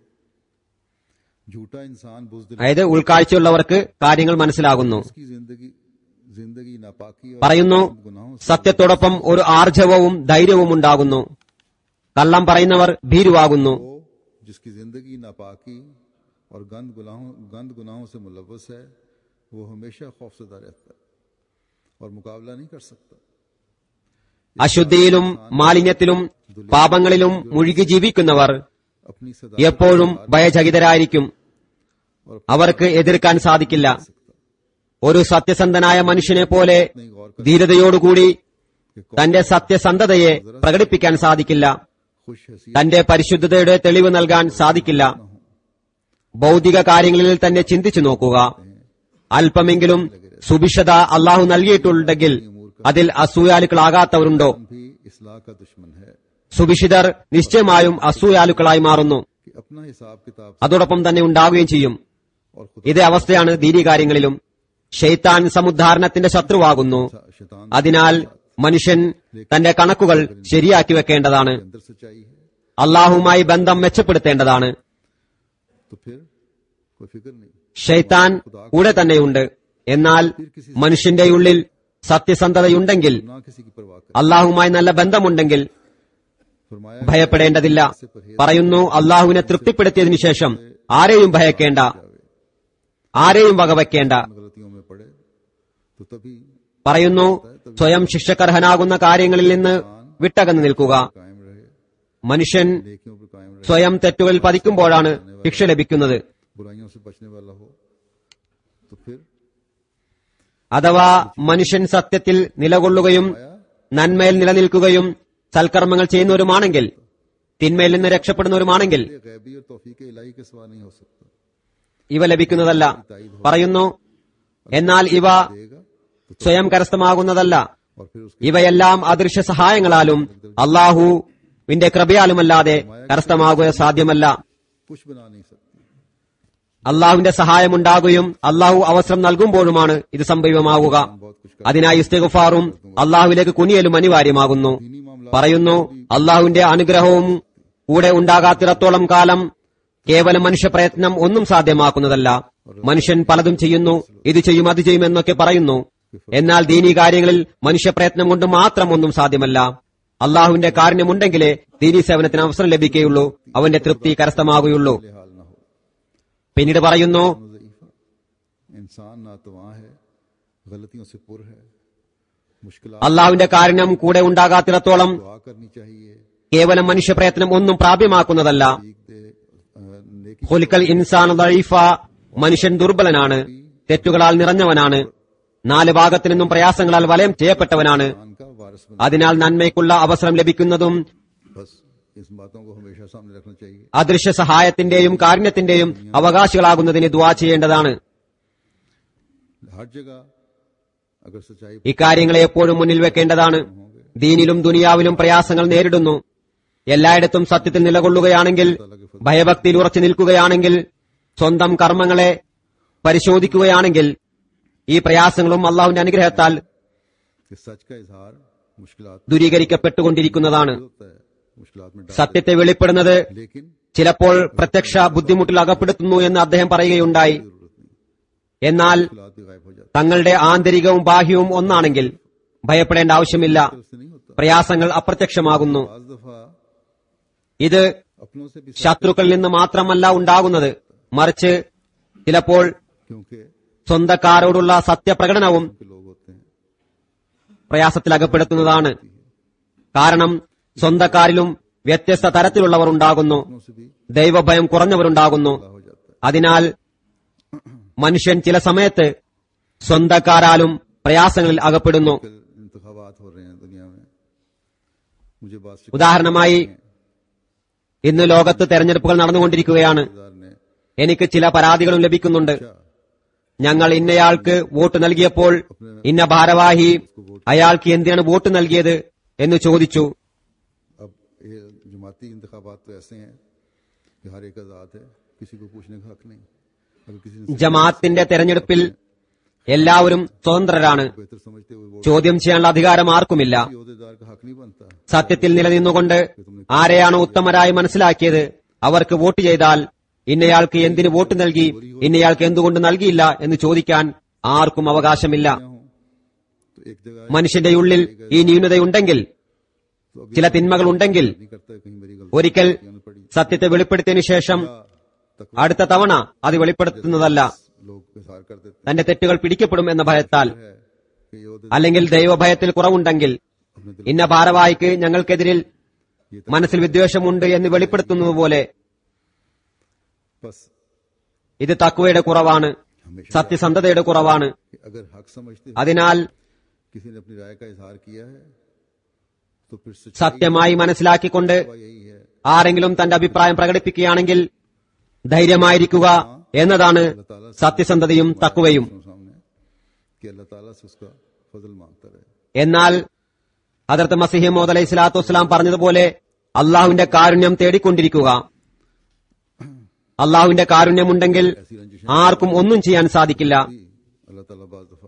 झूठा इंसान बुजदिल അതായത് ഉൾക്കാഴ്ചയുള്ളവർക്ക് കാര്യങ്ങൾ മനസ്സിലാകുന്നു उसकी जिंदगी जिंदगी नापाकी और പറയുന്നു गुनाहों से സത്യത്തോടൊപ്പം ഒരു ആർജവവും ധൈര്യവും ഉണ്ടാകുന്നു കള്ളം പറയുന്നവർ ഭീരുവാകുന്നു वो जिसकी जिंदगी नापाकी और गंद गुनाहों गंद गुनाहों से मुलवस है वो हमेशा खौफजदा रहता है और मुकाबला नहीं कर सकता അശുദ്ധിയിലും മാലിന്യത്തിലും പാപങ്ങളിലും മുഴുകി ജീവിക്കുന്നവർ अपनी सदा എപ്പോഴും ഭയചകിതരായിരിക്കും അവർക്ക് എതിർക്കാൻ സാധിക്കില്ല ഒരു സത്യസന്ധനായ മനുഷ്യനെ പോലെ नहीं गौर कर ധീരതയോടുകൂടി कि कौन തന്റെ സത്യസന്ധതയെ പ്രകടിപ്പിക്കാൻ സാധിക്കില്ല खुश हसी തന്റെ പരിശുദ്ധതയുടെ തെളിവ് നൽകാൻ സാധിക്കില്ല ഭൗതിക കാര്യങ്ങളിൽ തന്നെ ചിന്തിച്ചു നോക്കുക അല്പമെങ്കിലും സുഭിക്ഷത അള്ളാഹു നൽകിയിട്ടുണ്ടെങ്കിൽ അതിൽ അസൂയാലുക്കളാകാത്തവരുണ്ടോ भी इसलाह का दुश्मन है സുഭിഷിതർ നിശ്ചയമായും അസൂയാലുക്കളായി മാറുന്നു कि अपना हिसाब किताब അതോടൊപ്പം തന്നെ ഉണ്ടാവുകയും ചെയ്യും और खुद ഇതേ അവസ്ഥയാണ് ദീനി കാര്യങ്ങളിലും ഷെയ്ത്താൻ സമുദ്ധാരണത്തിന്റെ ശത്രുവാകുന്നു शैतान അതിനാൽ മനുഷ്യൻ തന്റെ കണക്കുകൾ ശരിയാക്കി വെക്കേണ്ടതാണ് के अंदर सच्चाई है അള്ളാഹുമായി ബന്ധം മെച്ചപ്പെടുത്തേണ്ടതാണ് तो फिर कोई फिक्र नहीं ഷെയ്ത്താൻ കൂടെ തന്നെയുണ്ട് എന്നാൽ മനുഷ്യന്റെ ഉള്ളിൽ സത്യസന്ധതയുണ്ടെങ്കിൽ ना किसी की परवाह कर അള്ളാഹുമായി നല്ല ബന്ധമുണ്ടെങ്കിൽ फरमाया ഭയപ്പെടേണ്ടതില്ല പറയുന്നു അള്ളാഹുവിനെ തൃപ്തിപ്പെടുത്തിയതിനു ശേഷം ആരെയും ഭയക്കേണ്ട ആരെയും വകവയ്ക്കേണ്ട गलतियों में पड़े तो तभी പറയുന്നു സ്വയം ശിക്ഷക്കർഹനാകുന്ന കാര്യങ്ങളിൽ നിന്ന് വിട്ടകന്നു നിൽക്കുക कायम रहे മനുഷ്യൻ नेकियों पर कायम रहे സ്വയം തെറ്റുകളിൽ പതിക്കുമ്പോഴാണ് ശിക്ഷ ലഭിക്കുന്നത് बुराइयों से बचने वाला हो तो फिर അഥവാ മനുഷ്യൻ സത്യത്തിൽ നിലകൊള്ളുകയും നന്മയിൽ നിലനിൽക്കുകയും സൽക്കർമ്മങ്ങൾ ചെയ്യുന്നവരുമാണെങ്കിൽ തിന്മയിൽ നിന്ന് രക്ഷപ്പെടുന്നവരുമാണെങ്കിൽ ये गैबी और तौफीक इलाही के सिवा नहीं हो सकता ഇവ ലഭിക്കുന്നതല്ല പറയുന്നു എന്നാൽ ഇവ देगा तो സ്വയം കരസ്ഥമാകുന്നതല്ല और फिर उसके ഇവയെല്ലാം അദൃശ്യ സഹായങ്ങളാലും അള്ളാഹുവിന്റെ കൃപയാലുമല്ലാതെ കരസ്ഥമാകുക സാധ്യമല്ല कुछ बना नहीं सकती അള്ളാഹുവിന്റെ സഹായമുണ്ടാകുകയും അള്ളാഹു അവസരം നൽകുമ്പോഴുമാണ് ഇത് സംഭവമാകുക बहुत कुछ അതിനായി ഇസ്തിഗ്ഫാറും അള്ളാഹുവിലേക്ക് കുനിയലും അനിവാര്യമാകുന്നു പറയുന്നു അള്ളാഹുവിന്റെ അനുഗ്രഹവും കൂടെ ഉണ്ടാകാത്തിടത്തോളം കാലം കേവലം മനുഷ്യപ്രയത്നം ഒന്നും സാധ്യമാക്കുന്നതല്ല മനുഷ്യൻ പലതും ചെയ്യുന്നു ഇത് ചെയ്യും അത് ചെയ്യും എന്നൊക്കെ പറയുന്നു എന്നാൽ ദീനീ കാര്യങ്ങളിൽ മനുഷ്യപ്രയത്നം കൊണ്ട് മാത്രം ഒന്നും സാധ്യമല്ല അള്ളാഹുവിന്റെ കാരുണ്യമുണ്ടെങ്കിലേ ദീനീ സേവനത്തിന് അവസരം ലഭിക്കുകയുള്ളൂ അവന്റെ തൃപ്തി കരസ്ഥമാകുകയുള്ളൂ ले हाल ना हो പിന്നീട് പറയുന്നു ज़ईफ़ा इंसान नातवा है गलतियों से पुर है मुश्किल അള്ളാഹുവിന്റെ കാരുണ്യം കൂടെ ഉണ്ടാകാത്തിടത്തോളം दुआ करनी चाहिए കേവലം മനുഷ്യപ്രയത്നം ഒന്നും പ്രാപ്യമാക്കുന്നതല്ല सीख दे अ, नेकी ഹുലിക്കൽ ഇൻസാൻ ദഈഫ മനുഷ്യൻ ദുർബലനാണ് തെറ്റുകളാൽ നിറഞ്ഞവനാണ് നാല് ഭാഗത്തു നിന്നും പ്രയാസങ്ങളാൽ വലയം ചെയ്യപ്പെട്ടവനാണ് इंसान का वारिस बन അതിനാൽ നന്മയ്ക്കുള്ള അവസരം ലഭിക്കുന്നതും बस इस बातों को हमेशा सामने रखना चाहिए അദൃശ്യ സഹായത്തിന്റെയും കാരുണ്യത്തിന്റെയും അവകാശികളാകുന്നതിന് ദ്വാ ചെയ്യേണ്ടതാണ് हर जगह अगर सच्चाई ഇക്കാര്യങ്ങളെ എപ്പോഴും മുന്നിൽ വെക്കേണ്ടതാണ് ദീനിലും ദുനിയാവിലും പ്രയാസങ്ങൾ നേരിടുന്നു എല്ലായിടത്തും സത്യത്തിൽ നിലകൊള്ളുകയാണെങ്കിൽ ഭയഭക്തിയിൽ ഉറച്ചു നിൽക്കുകയാണെങ്കിൽ സ്വന്തം കർമ്മങ്ങളെ പരിശോധിക്കുകയാണെങ്കിൽ ഈ പ്രയാസങ്ങളും അള്ളാഹുവിന്റെ അനുഗ്രഹത്താൽ कि सच का इजहार मुश्किलात ദൂരീകരിക്കപ്പെട്ടുകൊണ്ടിരിക്കുന്നതാണ് होता है मुश्किलात में डाल സത്യത്തെ വെളിപ്പെടുന്നത് लेकिन ചിലപ്പോൾ പ്രത്യക്ഷ ബുദ്ധിമുട്ടിൽ അകപ്പെടുത്തുന്നു എന്ന് അദ്ദേഹം പറയുകയുണ്ടായി जरूरत नहीं എന്നാൽ मुश्किलात भी गायब हो जाती തങ്ങളുടെ ആന്തരികവും ബാഹ്യവും ഒന്നാണെങ്കിൽ ഭയപ്പെടേണ്ട ആവശ്യമില്ല है उससे नहीं होता പ്രയാസങ്ങൾ അപ്രത്യക്ഷമാകുന്നു बाज दफा ഇത് अपनों से भी ശത്രുക്കളിൽ നിന്ന് മാത്രമല്ല ഉണ്ടാകുന്നത് മറിച്ച് ചിലപ്പോൾ क्योंकि സ്വന്തക്കാരോടുള്ള സത്യപ്രകടനവും के लोग होते हैं പ്രയാസത്തിലകപ്പെടുത്തുന്നതാണ് കാരണം സ്വന്തക്കാരിലും വ്യത്യസ്ത തരത്തിലുള്ളവർ ഉണ്ടാകുന്നു अपनों से भी ദൈവഭയം കുറഞ്ഞവരുണ്ടാകുന്നു हो जाता है അതിനാൽ മനുഷ്യൻ ചില സമയത്ത് സ്വന്തക്കാരാലും പ്രയാസങ്ങളിൽ അകപ്പെടുന്നു कल इंतखाबात हो रहे हैं दुनिया में मुझे बात से ഉദാഹരണമായി ഇന്ന് ലോകത്ത് തെരഞ്ഞെടുപ്പുകൾ നടന്നുകൊണ്ടിരിക്കുകയാണ് सरदार ने എനിക്ക് ചില പരാതികളും ലഭിക്കുന്നുണ്ട് क्या ഞങ്ങൾ ഇന്നയാൾക്ക് വോട്ട് നൽകിയപ്പോൾ ഇന്ന ഭാരവാഹി അയാൾക്ക് എന്തിനാണ് വോട്ട് നൽകിയത് എന്ന് ചോദിച്ചു अब ये जमाती इंतखाबात तो ऐसे हैं कि हर एक आजाद है किसी को पूछने का हक नहीं अगर किसी ने ജമാഅത്തിന്റെ തെരഞ്ഞെടുപ്പിൽ എല്ലാവരും സ്വതന്ത്രരാണ് बेहतर समझते हुए वोट ചോദ്യം ചെയ്യാനുള്ള അധികാരം ആർക്കുമില്ല अहदेदार का हक नहीं बनता സത്യത്തിൽ നിലനിന്നുകൊണ്ട് ആരെയാണോ ഉത്തമരായി മനസ്സിലാക്കിയത് അവർക്ക് വോട്ട് ചെയ്താൽ ഇന്നയാൾക്ക് എന്തിന് വോട്ട് നൽകി ഇന്നയാൾക്ക് എന്തുകൊണ്ട് നൽകിയില്ല എന്ന് ചോദിക്കാൻ ആർക്കും അവകാശമില്ല तो एक जगह മനുഷ്യന്റെ ഉള്ളിൽ ഈ ന്യൂനതയുണ്ടെങ്കിൽ तो अभी ചില തിന്മകൾ उണ്ടെങ്കിൽ नहीं करता है कहीं मेरी गलती ഒരിക്കൽ न पड़ी സത്യത്തെ വെളിപ്പെടുത്തിയതിനു ശേഷം तक അടുത്ത തവണ അത് വെളിപ്പെടുത്തുന്നതല്ല लोग इजहार कर देते തന്റെ തെറ്റുകൾ പിടിക്കപ്പെടും എന്ന ഭയത്താൽ हैं कि ये अहदेदार അല്ലെങ്കിൽ ദൈവഭയത്തിൽ കുറവുണ്ടെങ്കിൽ अपने दिल ഇന്ന ഭാരവാഹിക്ക് ഞങ്ങൾക്കെതിരിൽ മനസ്സിൽ വിദ്വേഷമുണ്ട് എന്ന് വെളിപ്പെടുത്തുന്നത് പോലെ बस ഇത് തക്കുവയുടെ കുറവാണ് हमेशा സത്യസന്ധതയുടെ കുറവാണ് कि अगर हक समझते हुए അതിനാൽ किसी ने अपनी राय का इजहार किया है तो फिर सच्चाई സത്യമായി മനസ്സിലാക്കിക്കൊണ്ട് यही है ആരെങ്കിലും തന്റെ അഭിപ്രായം പ്രകടിപ്പിക്കുകയാണെങ്കിൽ ധൈര്യമായിരിക്കുക എന്നതാണ് സത്യസന്ധതയും തക്കുവയും दूसरों सामने कि अल्लाह ताला से उसका फजल मांगता रहे എന്നാൽ ഹദർത്ത് മസിഹിമോദ് അലൈഹി സ്വലാത്തു വസ്സലാം പറഞ്ഞതുപോലെ അള്ളാഹുവിന്റെ കാരുണ്യം തേടിക്കൊണ്ടിരിക്കുക അള്ളാഹുവിന്റെ കാരുണ്യമുണ്ടെങ്കിൽ ऐसी रंजिश ആർക്കും ഒന്നും ചെയ്യാൻ സാധിക്കില്ല अल्लाह ताला बाज दफा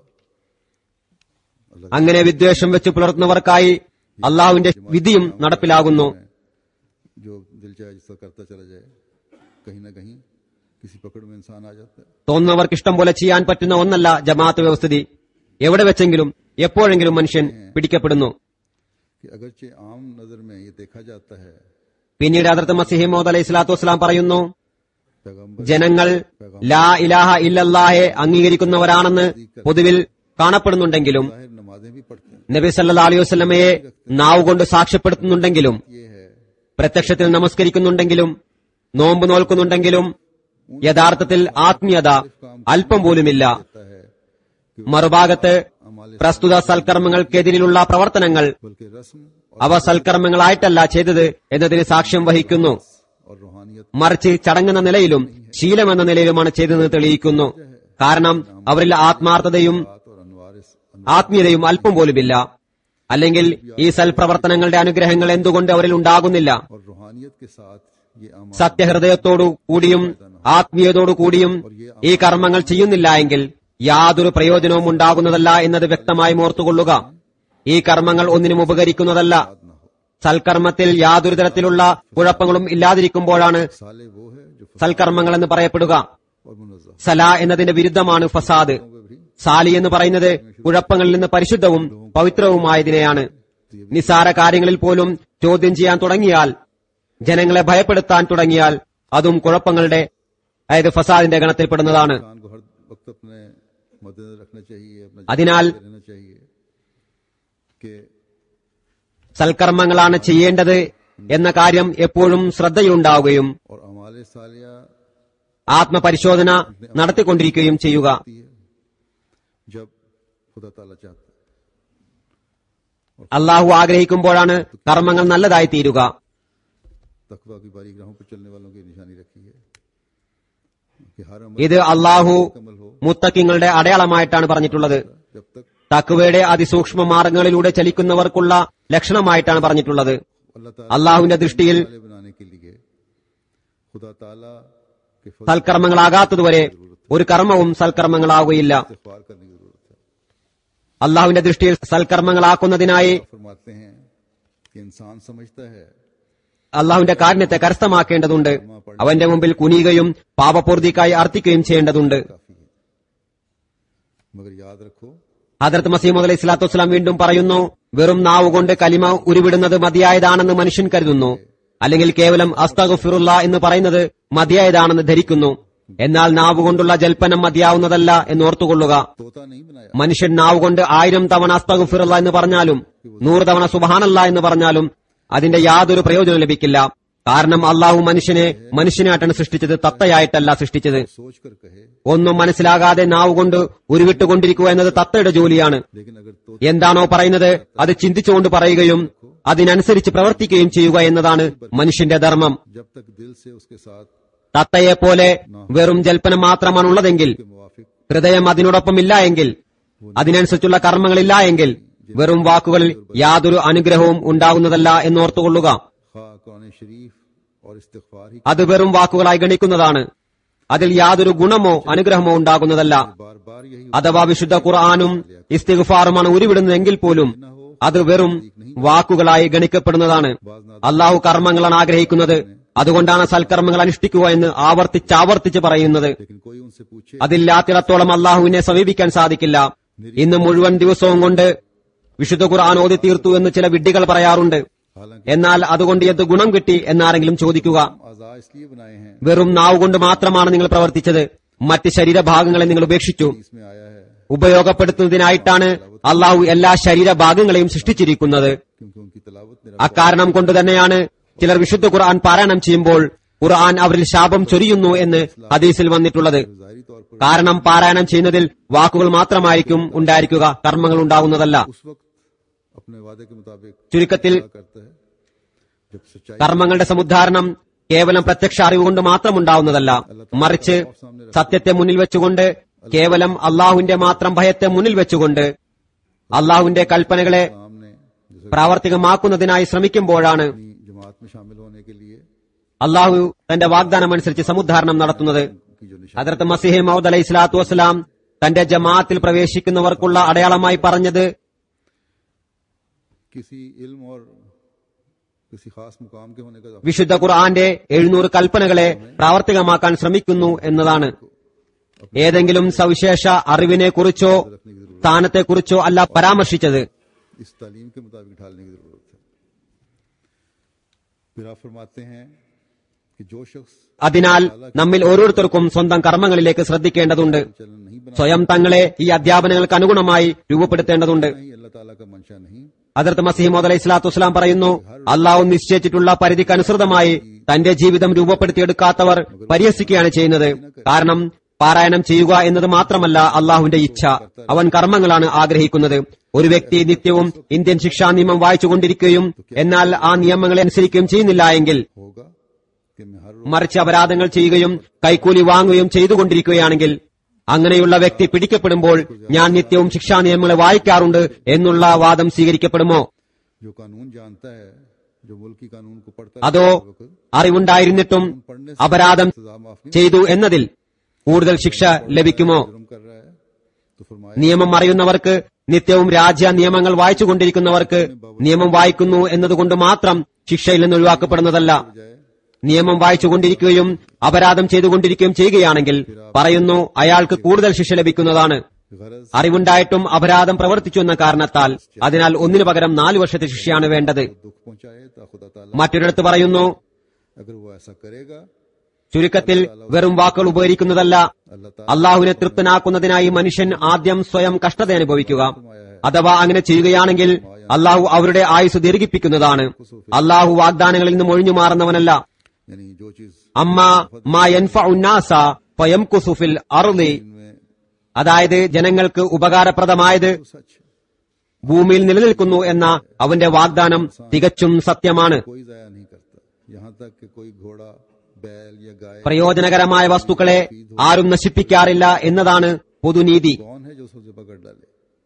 अल्लाह അങ്ങനെ വിദ്വേഷം വെച്ച് പുലർത്തുന്നവർക്കായി അള്ളാഹുവിന്റെ വിധിയും നടപ്പിലാകുന്നു जो दिल चाहे जिसका करता चला जाए कहीं ना कहीं किसी पकड़ में इंसान आ जाता है തോന്നുന്നവർക്ക് ഇഷ്ടം പോലെ ചെയ്യാൻ പറ്റുന്ന ഒന്നല്ല ജമാഅത്ത് വ്യവസ്ഥിതി എവിടെ വെച്ചെങ്കിലും എപ്പോഴെങ്കിലും മനുഷ്യൻ പിടിക്കപ്പെടുന്നു कि अगरचे आम नजर में ये देखा जाता है പിന്നീട് അതിർത്ത് മസിഹിമോദ് അലൈഹി സ്വലാത്തു വസ്സലാം പറയുന്നു पैगम्बर ജനങ്ങൾ ലാ ഇലാഹ ഇല്ലല്ലാഹെ അംഗീകരിക്കുന്നവരാണെന്ന് പൊതുവിൽ കാണപ്പെടുന്നുണ്ടെങ്കിലും जाहिर नमाजें भी पढ़ते हैं നബി സല്ലാ അലൈഹി വസ്ലമയെ നാവ് കൊണ്ട് സാക്ഷ്യപ്പെടുത്തുന്നുണ്ടെങ്കിലും ये है പ്രത്യക്ഷത്തിൽ നമസ്കരിക്കുന്നുണ്ടെങ്കിലും നോമ്പ് നോൽക്കുന്നുണ്ടെങ്കിലും യഥാർത്ഥത്തിൽ ആത്മീയത അല്പം പോലുമില്ല कहता है മറുഭാഗത്ത് പ്രസ്തുത സൽക്കർമ്മങ്ങൾക്കെതിരിലുള്ള പ്രവർത്തനങ്ങൾ बल्कि रस्म അവ സൽക്കർമ്മങ്ങളായിട്ടല്ല ചെയ്തത് എന്നതിന് സാക്ഷ്യം വഹിക്കുന്നു और रूहानियत മറിച്ച് ചടങ്ങെന്ന നിലയിലും ശീലമെന്ന നിലയിലുമാണ് ചെയ്തതെന്ന് തെളിയിക്കുന്നു കാരണം അവരിൽ ആത്മാർത്ഥതയും और अनवार इस ആത്മീയതയും അല്പം പോലുമില്ല അല്ലെങ്കിൽ ഈ സൽപ്രവർത്തനങ്ങളുടെ അനുഗ്രഹങ്ങൾ എന്തുകൊണ്ട് അവരിൽ ഉണ്ടാകുന്നില്ല और रूहानियत के साथ ये अमाल സത്യഹൃദയത്തോടു കൂടിയും ആത്മീയതോടു കൂടിയും ഈ കർമ്മങ്ങൾ ചെയ്യുന്നില്ല എങ്കിൽ യാതൊരു പ്രയോജനവും ഉണ്ടാകുന്നതല്ല എന്നത് വ്യക്തമായി ഓർത്തുകൊള്ളുക ഈ കർമ്മങ്ങൾ ഒന്നിനും ഉപകരിക്കുന്നതല്ല न हो സൽക്കർമ്മത്തിൽ യാതൊരു തരത്തിലുള്ള കുഴപ്പങ്ങളും ഇല്ലാതിരിക്കുമ്പോഴാണ് साले वो है जो സൽക്കർമ്മങ്ങൾ എന്ന് പറയപ്പെടുക और मुनज़्ज़ह സല എന്നതിന്റെ വിരുദ്ധമാണ് ഫസാദ് को भी സാലി എന്ന് പറയുന്നത് കുഴപ്പങ്ങളിൽ നിന്ന് പരിശുദ്ധവും പവിത്രവുമായതിനെയാണ് നിസാര കാര്യങ്ങളിൽ പോലും ചോദ്യം ചെയ്യാൻ തുടങ്ങിയാൽ ജനങ്ങളെ ഭയപ്പെടുത്താൻ തുടങ്ങിയാൽ അതും കുഴപ്പങ്ങളുടെ അതായത് ഫസാദിന്റെ ഗണത്തിൽപ്പെടുന്നതാണ് इंसान को हर वक्त अपने मद्देनजर रखना चाहिए अपना അതിനാൽ जायजा रहना चाहिए कि സൽക്കർമ്മങ്ങളാണ് ചെയ്യേണ്ടത് എന്ന കാര്യം എപ്പോഴും ശ്രദ്ധയിലുണ്ടാവുകയും और अमाल सालिया ആത്മപരിശോധന നടത്തിക്കൊണ്ടിരിക്കുകയും ചെയ്യുക होती है जब खुदा ताला चाहता है അള്ളാഹു ആഗ്രഹിക്കുമ്പോഴാണ് കർമ്മങ്ങൾ നല്ലതായി തീരുക तकवा की बारीक राहों पर चलने वालों की निशानी रखी है कि हर अमल ഇത് अल्लाഹു अमल हो മുത്തക്കിങ്ങളുടെ അടയാളമായിട്ടാണ് പറഞ്ഞിട്ടുള്ളത് जब तक തക്കുവയുടെ അതിസൂക്ഷ്മ മാർഗങ്ങളിലൂടെ ചലിക്കുന്നവർക്കുള്ള ലക്ഷണമായിട്ടാണ് പറഞ്ഞിട്ടുള്ളത് अल्लाह ताला അള്ളാഹുവിന്റെ ദൃഷ്ടിയിൽ वाले बनाने के लिए खुदा ताला के फजल സൽക്കർമ്മങ്ങളാകാത്തതുവരെ ഒരു കർമ്മവും സൽക്കർമ്മങ്ങളാവുകയില്ല से ख्वार करने की जरूरत है അള്ളാഹുവിന്റെ ദൃഷ്ടിയിൽ സൽക്കർമ്മങ്ങളാക്കുന്നതിനായി फरमाते हैं कि इंसान समझता है അള്ളാഹുവിന്റെ കാരുണ്യത്തെ കരസ്ഥമാക്കേണ്ടതുണ്ട് അവന്റെ മുമ്പിൽ കുനിയുകയും പാപപൂർത്തിക്കായി അർത്ഥിക്കുകയും ചെയ്യേണ്ടതുണ്ട് काफी है मगर याद रखो ഹദർത്ത് മസീമദ് അലൈഹി സ്വലാത്തു വസ്സലാം വീണ്ടും പറയുന്നു വെറും നാവ് കൊണ്ട് കലിമ ഉരുവിടുന്നത് മതിയായതാണെന്ന് മനുഷ്യൻ കരുതുന്നു അല്ലെങ്കിൽ കേവലം അസ്തഗുഫിറുല്ല എന്ന് പറയുന്നത് മതിയായതാണെന്ന് ധരിക്കുന്നു എന്നാൽ നാവ് കൊണ്ടുള്ള ജൽപ്പനം മതിയാവുന്നതല്ല എന്ന് ഓർത്തുകൊള്ളുക तोता नहीं बनाया മനുഷ്യൻ നാവ് കൊണ്ട് ആയിരം തവണ അസ്തഗുഫിറുല്ല എന്ന് പറഞ്ഞാലും നൂറ് തവണ സുബഹാനല്ല എന്ന് പറഞ്ഞാലും അതിന്റെ യാതൊരു പ്രയോജനം ലഭിക്കില്ല കാരണം അള്ളാഹു മനുഷ്യനെ മനുഷ്യനായിട്ടാണ് സൃഷ്ടിച്ചത് തത്തയായിട്ടല്ല സൃഷ്ടിച്ചത് सोच कर कहे ഒന്നും മനസ്സിലാകാതെ നാവ് കൊണ്ട് ഉരുവിട്ടുകൊണ്ടിരിക്കുക എന്നത് തത്തയുടെ ജോലിയാണ് लेकिन अगर तो എന്താണോ പറയുന്നത് അത് ചിന്തിച്ചുകൊണ്ട് പറയുകയും അതിനനുസരിച്ച് പ്രവർത്തിക്കുകയും ചെയ്യുക എന്നതാണ് മനുഷ്യന്റെ ധർമ്മം जब तक दिल से उसके साथ തത്തയെപ്പോലെ വെറും ജൽപ്പനം മാത്രമാണുള്ളതെങ്കിൽ के मुवाफिक ഹൃദയം അതിനോടൊപ്പം ഇല്ല എങ്കിൽ അതിനനുസരിച്ചുള്ള കർമ്മങ്ങളില്ല എങ്കിൽ വെറും വാക്കുകളിൽ യാതൊരു അനുഗ്രഹവും ഉണ്ടാകുന്നതല്ല എന്നോർത്തുകൊള്ളുക खा कौन शरीफ और इस्तिगफार ही അത് വെറും വാക്കുകളായി ഗണിക്കുന്നതാണ് അതിൽ യാതൊരു ഗുണമോ അനുഗ്രഹമോ ഉണ്ടാകുന്നതല്ല बार बार यही അഥവാ വിശുദ്ധ ഖുർആാനും ഇസ്തിഗ്ഫാറുമാണ് ഉരുവിടുന്നതെങ്കിൽ പോലും അത് വെറും വാക്കുകളായി ഗണിക്കപ്പെടുന്നതാണ് അള്ളാഹു കർമ്മങ്ങളാണ് ആഗ്രഹിക്കുന്നത് അതുകൊണ്ടാണ് സൽക്കർമ്മങ്ങൾ അനുഷ്ഠിക്കുക എന്ന് ആവർത്തിച്ചാവർത്തിച്ച് പറയുന്നത് लेकिन कोई उनसे पूछे അതില്ലാത്തിടത്തോളം അള്ളാഹുവിനെ സമീപിക്കാൻ സാധിക്കില്ല ഇന്ന് മുഴുവൻ ദിവസവും കൊണ്ട് വിശുദ്ധ ഖുർആൻ ഓതി തീർത്തു എന്ന് ചില വിഡ്ഢികൾ പറയാറുണ്ട് हालांकि എന്നാൽ അതുകൊണ്ട് എന്ത് ഗുണം കിട്ടി എന്നാരെങ്കിലും ചോദിക്കുക आजा इसलिए बनाए हैं വെറും നാവ് കൊണ്ട് മാത്രമാണ് നിങ്ങൾ പ്രവർത്തിച്ചത് മറ്റ് ശരീരഭാഗങ്ങളെ നിങ്ങൾ ഉപേക്ഷിച്ചു इसमें आया है ഉപയോഗപ്പെടുത്തുന്നതിനായിട്ടാണ് അള്ളാഹു എല്ലാ ശരീരഭാഗങ്ങളെയും സൃഷ്ടിച്ചിരിക്കുന്നത് क्योंकि उनकी तलावत मेरा അക്കാരണം കൊണ്ട് തന്നെയാണ് ചിലർ വിശുദ്ധ ഖുർആൻ പാരായണം ചെയ്യുമ്പോൾ ഖുർആൻ അവരിൽ ശാപം ചൊരിയുന്നു എന്ന് ഹദീസിൽ വന്നിട്ടുള്ളത് जाहिरी तौर पर കാരണം പാരായണം ചെയ്യുന്നതിൽ വാക്കുകൾ മാത്രമായിരിക്കും ഉണ്ടായിരിക്കുക കർമ്മങ്ങൾ ഉണ്ടാകുന്നതല്ല उस वक्त अपने वादे के मुताबिक ചുരുക്കത്തിൽ क्या करता है जब सच्चाई കർമ്മങ്ങളുടെ സമുദ്ധാരണം കേവലം പ്രത്യക്ഷ അറിവ് കൊണ്ട് മാത്രം ഉണ്ടാവുന്നതല്ല മറിച്ച് സത്യത്തെ മുന്നിൽ വെച്ചുകൊണ്ട് കേവലം അള്ളാഹുവിന്റെ മാത്രം ഭയത്തെ മുന്നിൽ വെച്ചുകൊണ്ട് അള്ളാഹുവിന്റെ കൽപ്പനകളെ सामने जैसे പ്രാവർത്തികമാക്കുന്നതിനായി ശ്രമിക്കുമ്പോഴാണ് अपनी जमात में शामिल होने के लिए അള്ളാഹു തന്റെ വാഗ്ദാനമനുസരിച്ച് സമുദ്ധാരണം നടത്തുന്നത് की जो निशान ഹജറത്ത് മസിഹെ മൗദ് അലൈഹി സ്വലാത്തു വസ്സലാം തന്റെ ജമാഅത്തിൽ പ്രവേശിക്കുന്നവർക്കുള്ള അടയാളമായി പറഞ്ഞത് किसी इल्म और किसी खास मुकाम के होने का വിശുദ്ധ ഖുർആന്റെ എഴുന്നൂറ് കൽപ്പനകളെ പ്രാവർത്തികമാക്കാൻ ശ്രമിക്കുന്നു എന്നതാണ് ഏതെങ്കിലും സവിശേഷ അറിവിനെ കുറിച്ചോ സ്ഥാനത്തെക്കുറിച്ചോ അല്ല പരാമർശിച്ചത് इस तालीम के मुताबिक ढालने की जरूरत है फिर आप फरमाते हैं कि जो शख्स അതിനാൽ നമ്മിൽ ഓരോരുത്തർക്കും സ്വന്തം കർമ്മങ്ങളിലേക്ക് ശ്രദ്ധിക്കേണ്ടതുണ്ട് चलन नहीं बना സ്വയം തങ്ങളെ ഈ അധ്യാപനങ്ങൾക്ക് അനുഗുണമായി രൂപപ്പെടുത്തേണ്ടതുണ്ട് ही अल्लाह ताला का मंशा नहीं അതിർത്ത് മസീമോദ് അലൈഹി സ്വലാത്തു വസ്സലാം പറയുന്നു അള്ളാഹു നിശ്ചയിച്ചിട്ടുള്ള പരിധിക്കനുസൃതമായി തന്റെ ജീവിതം രൂപപ്പെടുത്തിയെടുക്കാത്തവർ പരിഹസിക്കുകയാണ് ചെയ്യുന്നത് കാരണം പാരായണം ചെയ്യുക എന്നത് മാത്രമല്ല അള്ളാഹുവിന്റെ ഇച്ഛ അവൻ കർമ്മങ്ങളാണ് ആഗ്രഹിക്കുന്നത് ഒരു വ്യക്തി നിത്യവും ഇന്ത്യൻ ശിക്ഷാ നിയമം വായിച്ചുകൊണ്ടിരിക്കുകയും എന്നാൽ ആ നിയമങ്ങളെ അനുസരിക്കുകയും ചെയ്യുന്നില്ല എങ്കിൽ होगा कि मैं हर മറിച്ച് അപരാധങ്ങൾ ചെയ്യുകയും കൈക്കൂലി വാങ്ങുകയും ചെയ്തുകൊണ്ടിരിക്കുകയാണെങ്കിൽ അങ്ങനെയുള്ള വ്യക്തി പിടിക്കപ്പെടുമ്പോൾ ഞാൻ നിത്യവും ശിക്ഷാ നിയമങ്ങളെ വായിക്കാറുണ്ട് എന്നുള്ള വാദം സ്വീകരിക്കപ്പെടുമോ जो कानून जानता है जो मुल्की कानून को पढ़ता അതോ रहता है, वक्त അറിവുണ്ടായിരുന്നിട്ടും पढ़ने से അപരാധം सजा माफ नहीं ചെയ്തു എന്നതിൽ കൂടുതൽ ശിക്ഷ ലഭിക്കുമോ जुर्म कर रहा है तो फरमाया നിയമം അറിയുന്നവർക്ക് നിത്യവും രാജ്യ നിയമങ്ങൾ വായിച്ചുകൊണ്ടിരിക്കുന്നവർക്ക് നിയമം വായിക്കുന്നു എന്നതുകൊണ്ട് മാത്രം ശിക്ഷയിൽ നിന്ന് ഒഴിവാക്കപ്പെടുന്നതല്ല जाए നിയമം വായിച്ചുകൊണ്ടിരിക്കുകയും അപരാധം ചെയ്തുകൊണ്ടിരിക്കുകയും ചെയ്യുകയാണെങ്കിൽ പറയുന്നു അയാൾക്ക് കൂടുതൽ ശിക്ഷ ലഭിക്കുന്നതാണ് गरज അറിവുണ്ടായിട്ടും അപരാധം പ്രവർത്തിച്ചു എന്ന കാരണത്താൽ അതിനാൽ ഒന്നിനു പകരം നാലു വർഷത്തെ ശിക്ഷയാണ് വേണ്ടത് दुख पहुंचाए तो खुदा ताला മറ്റൊരിടത്ത് പറയുന്നു अगर वो ऐसा करेगा ചുരുക്കത്തിൽ വെറും വാക്കുകൾ ഉപകരിക്കുന്നതല്ല अल्लाह ताला അള്ളാഹുവിനെ തൃപ്തനാക്കുന്നതിനായി മനുഷ്യൻ ആദ്യം സ്വയം കഷ്ടത അനുഭവിക്കുക അഥവാ അങ്ങനെ ചെയ്യുകയാണെങ്കിൽ അള്ളാഹു അവരുടെ ആയുസ് ദീർഘിപ്പിക്കുന്നതാണ് അള്ളാഹു വാഗ്ദാനങ്ങളിൽ നിന്നും ഒഴിഞ്ഞു മാറുന്നവനല്ല यानी जो चीज അമ്മ മാ യൻഫഉ ഉന്നാസ ഫയംകുസു ഫിൽ അർളി इनमें അതായത് ജനങ്ങൾക്ക് ഉപകാരപ്രദമായത് सच ഭൂമിയിൽ നിലനിൽക്കുന്നു എന്ന അവന്റെ വാഗ്ദാനം തികച്ചും സത്യമാണ് कोई जाया नहीं करता यहाँ तक कि कोई घोड़ा बैल या गाय പ്രയോജനകരമായ വസ്തുക്കളെ ആരും നശിപ്പിക്കാറില്ല എന്നതാണ് പൊതുനീതി कौन है जो उसको ज़िबा कर डाले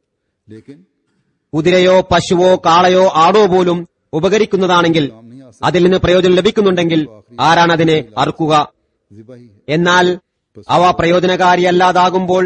लेकिन കുതിരയോ പശുവോ കാളയോ ആടോ പോലും ഉപകരിക്കുന്നതാണെങ്കിൽ काम नहीं आ അതിൽ നിന്ന് പ്രയോജനം ലഭിക്കുന്നുണ്ടെങ്കിൽ ആരാണ് അതിനെ അറുക്കുക सकता ज़िबा ही है എന്നാൽ അവ പ്രയോജനകാരിയല്ലാതാകുമ്പോൾ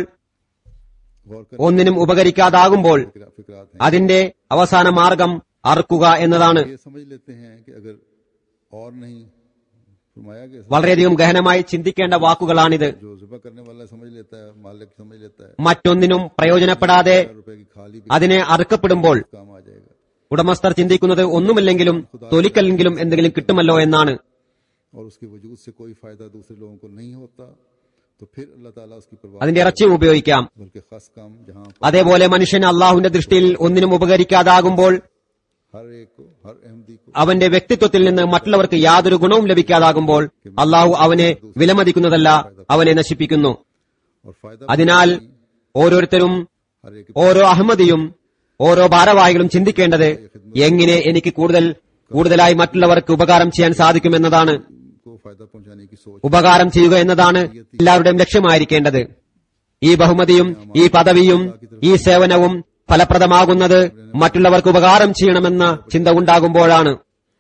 गौर कर ഒന്നിനും ഉപകരിക്കാതാകുമ്പോൾ फिक्रा- फिक्रात हैं അതിന്റെ അവസാന മാർഗം അറുക്കുക എന്നതാണ് ये समझ लेते हैं कि अगर और नहीं फरमाया कि വളരെയധികം ഗഹനമായി ചിന്തിക്കേണ്ട വാക്കുകളാണിത് जो जुबा करने वाला समझ लेता है मालिक समझ लेता है മറ്റൊന്നിനും പ്രയോജനപ്പെടാതെ हजार रुपए की खाली भी അതിനെ അറുക്കപ്പെടുമ്പോൾ काम आ जाएगा ഉടമസ്ഥർ ചിന്തിക്കുന്നത് ഒന്നുമില്ലെങ്കിലും തൊലിക്കല്ലെങ്കിലും എന്തെങ്കിലും കിട്ടുമല്ലോ എന്നാണ് और उसके वजूद से कोई फायदा दूसरे लोगों को नहीं होता तो फिर अल्लाह ताला उसकी परवाह അതിന്റെ ഇറച്ചി ഉപയോഗിക്കാം बल्कि खास काम जहाँ അതേപോലെ മനുഷ്യൻ അള്ളാഹുവിന്റെ ദൃഷ്ടിയിൽ ഒന്നിനും ഉപകരിക്കാതാകുമ്പോൾ हर एक को हर अहमदी को അവന്റെ വ്യക്തിത്വത്തിൽ നിന്ന് മറ്റുള്ളവർക്ക് യാതൊരു ഗുണവും ലഭിക്കാതാകുമ്പോൾ അള്ളാഹു അവനെ വിലമതിക്കുന്നതല്ല അവനെ നശിപ്പിക്കുന്നു और फायदा അതിനാൽ ഓരോരുത്തരും हर एक ഓരോ അഹമ്മദിയും ഓരോ ഭാരവാഹികളും ചിന്തിക്കേണ്ടത് എങ്ങനെ എനിക്ക് കൂടുതൽ കൂടുതലായി മറ്റുള്ളവർക്ക് ഉപകാരം ചെയ്യാൻ സാധിക്കുമെന്നതാണ് को फायदा पहुंचाने की सोच ഉപകാരം ചെയ്യുക എന്നതാണ് എല്ലാവരുടെയും ലക്ഷ്യമായിരിക്കേണ്ടത് ഈ ബഹുമതിയും ഈ പദവിയും ഈ സേവനവും ഫലപ്രദമാകുന്നത് മറ്റുള്ളവർക്ക് ഉപകാരം ചെയ്യണമെന്ന ചിന്ത ഉണ്ടാകുമ്പോഴാണ്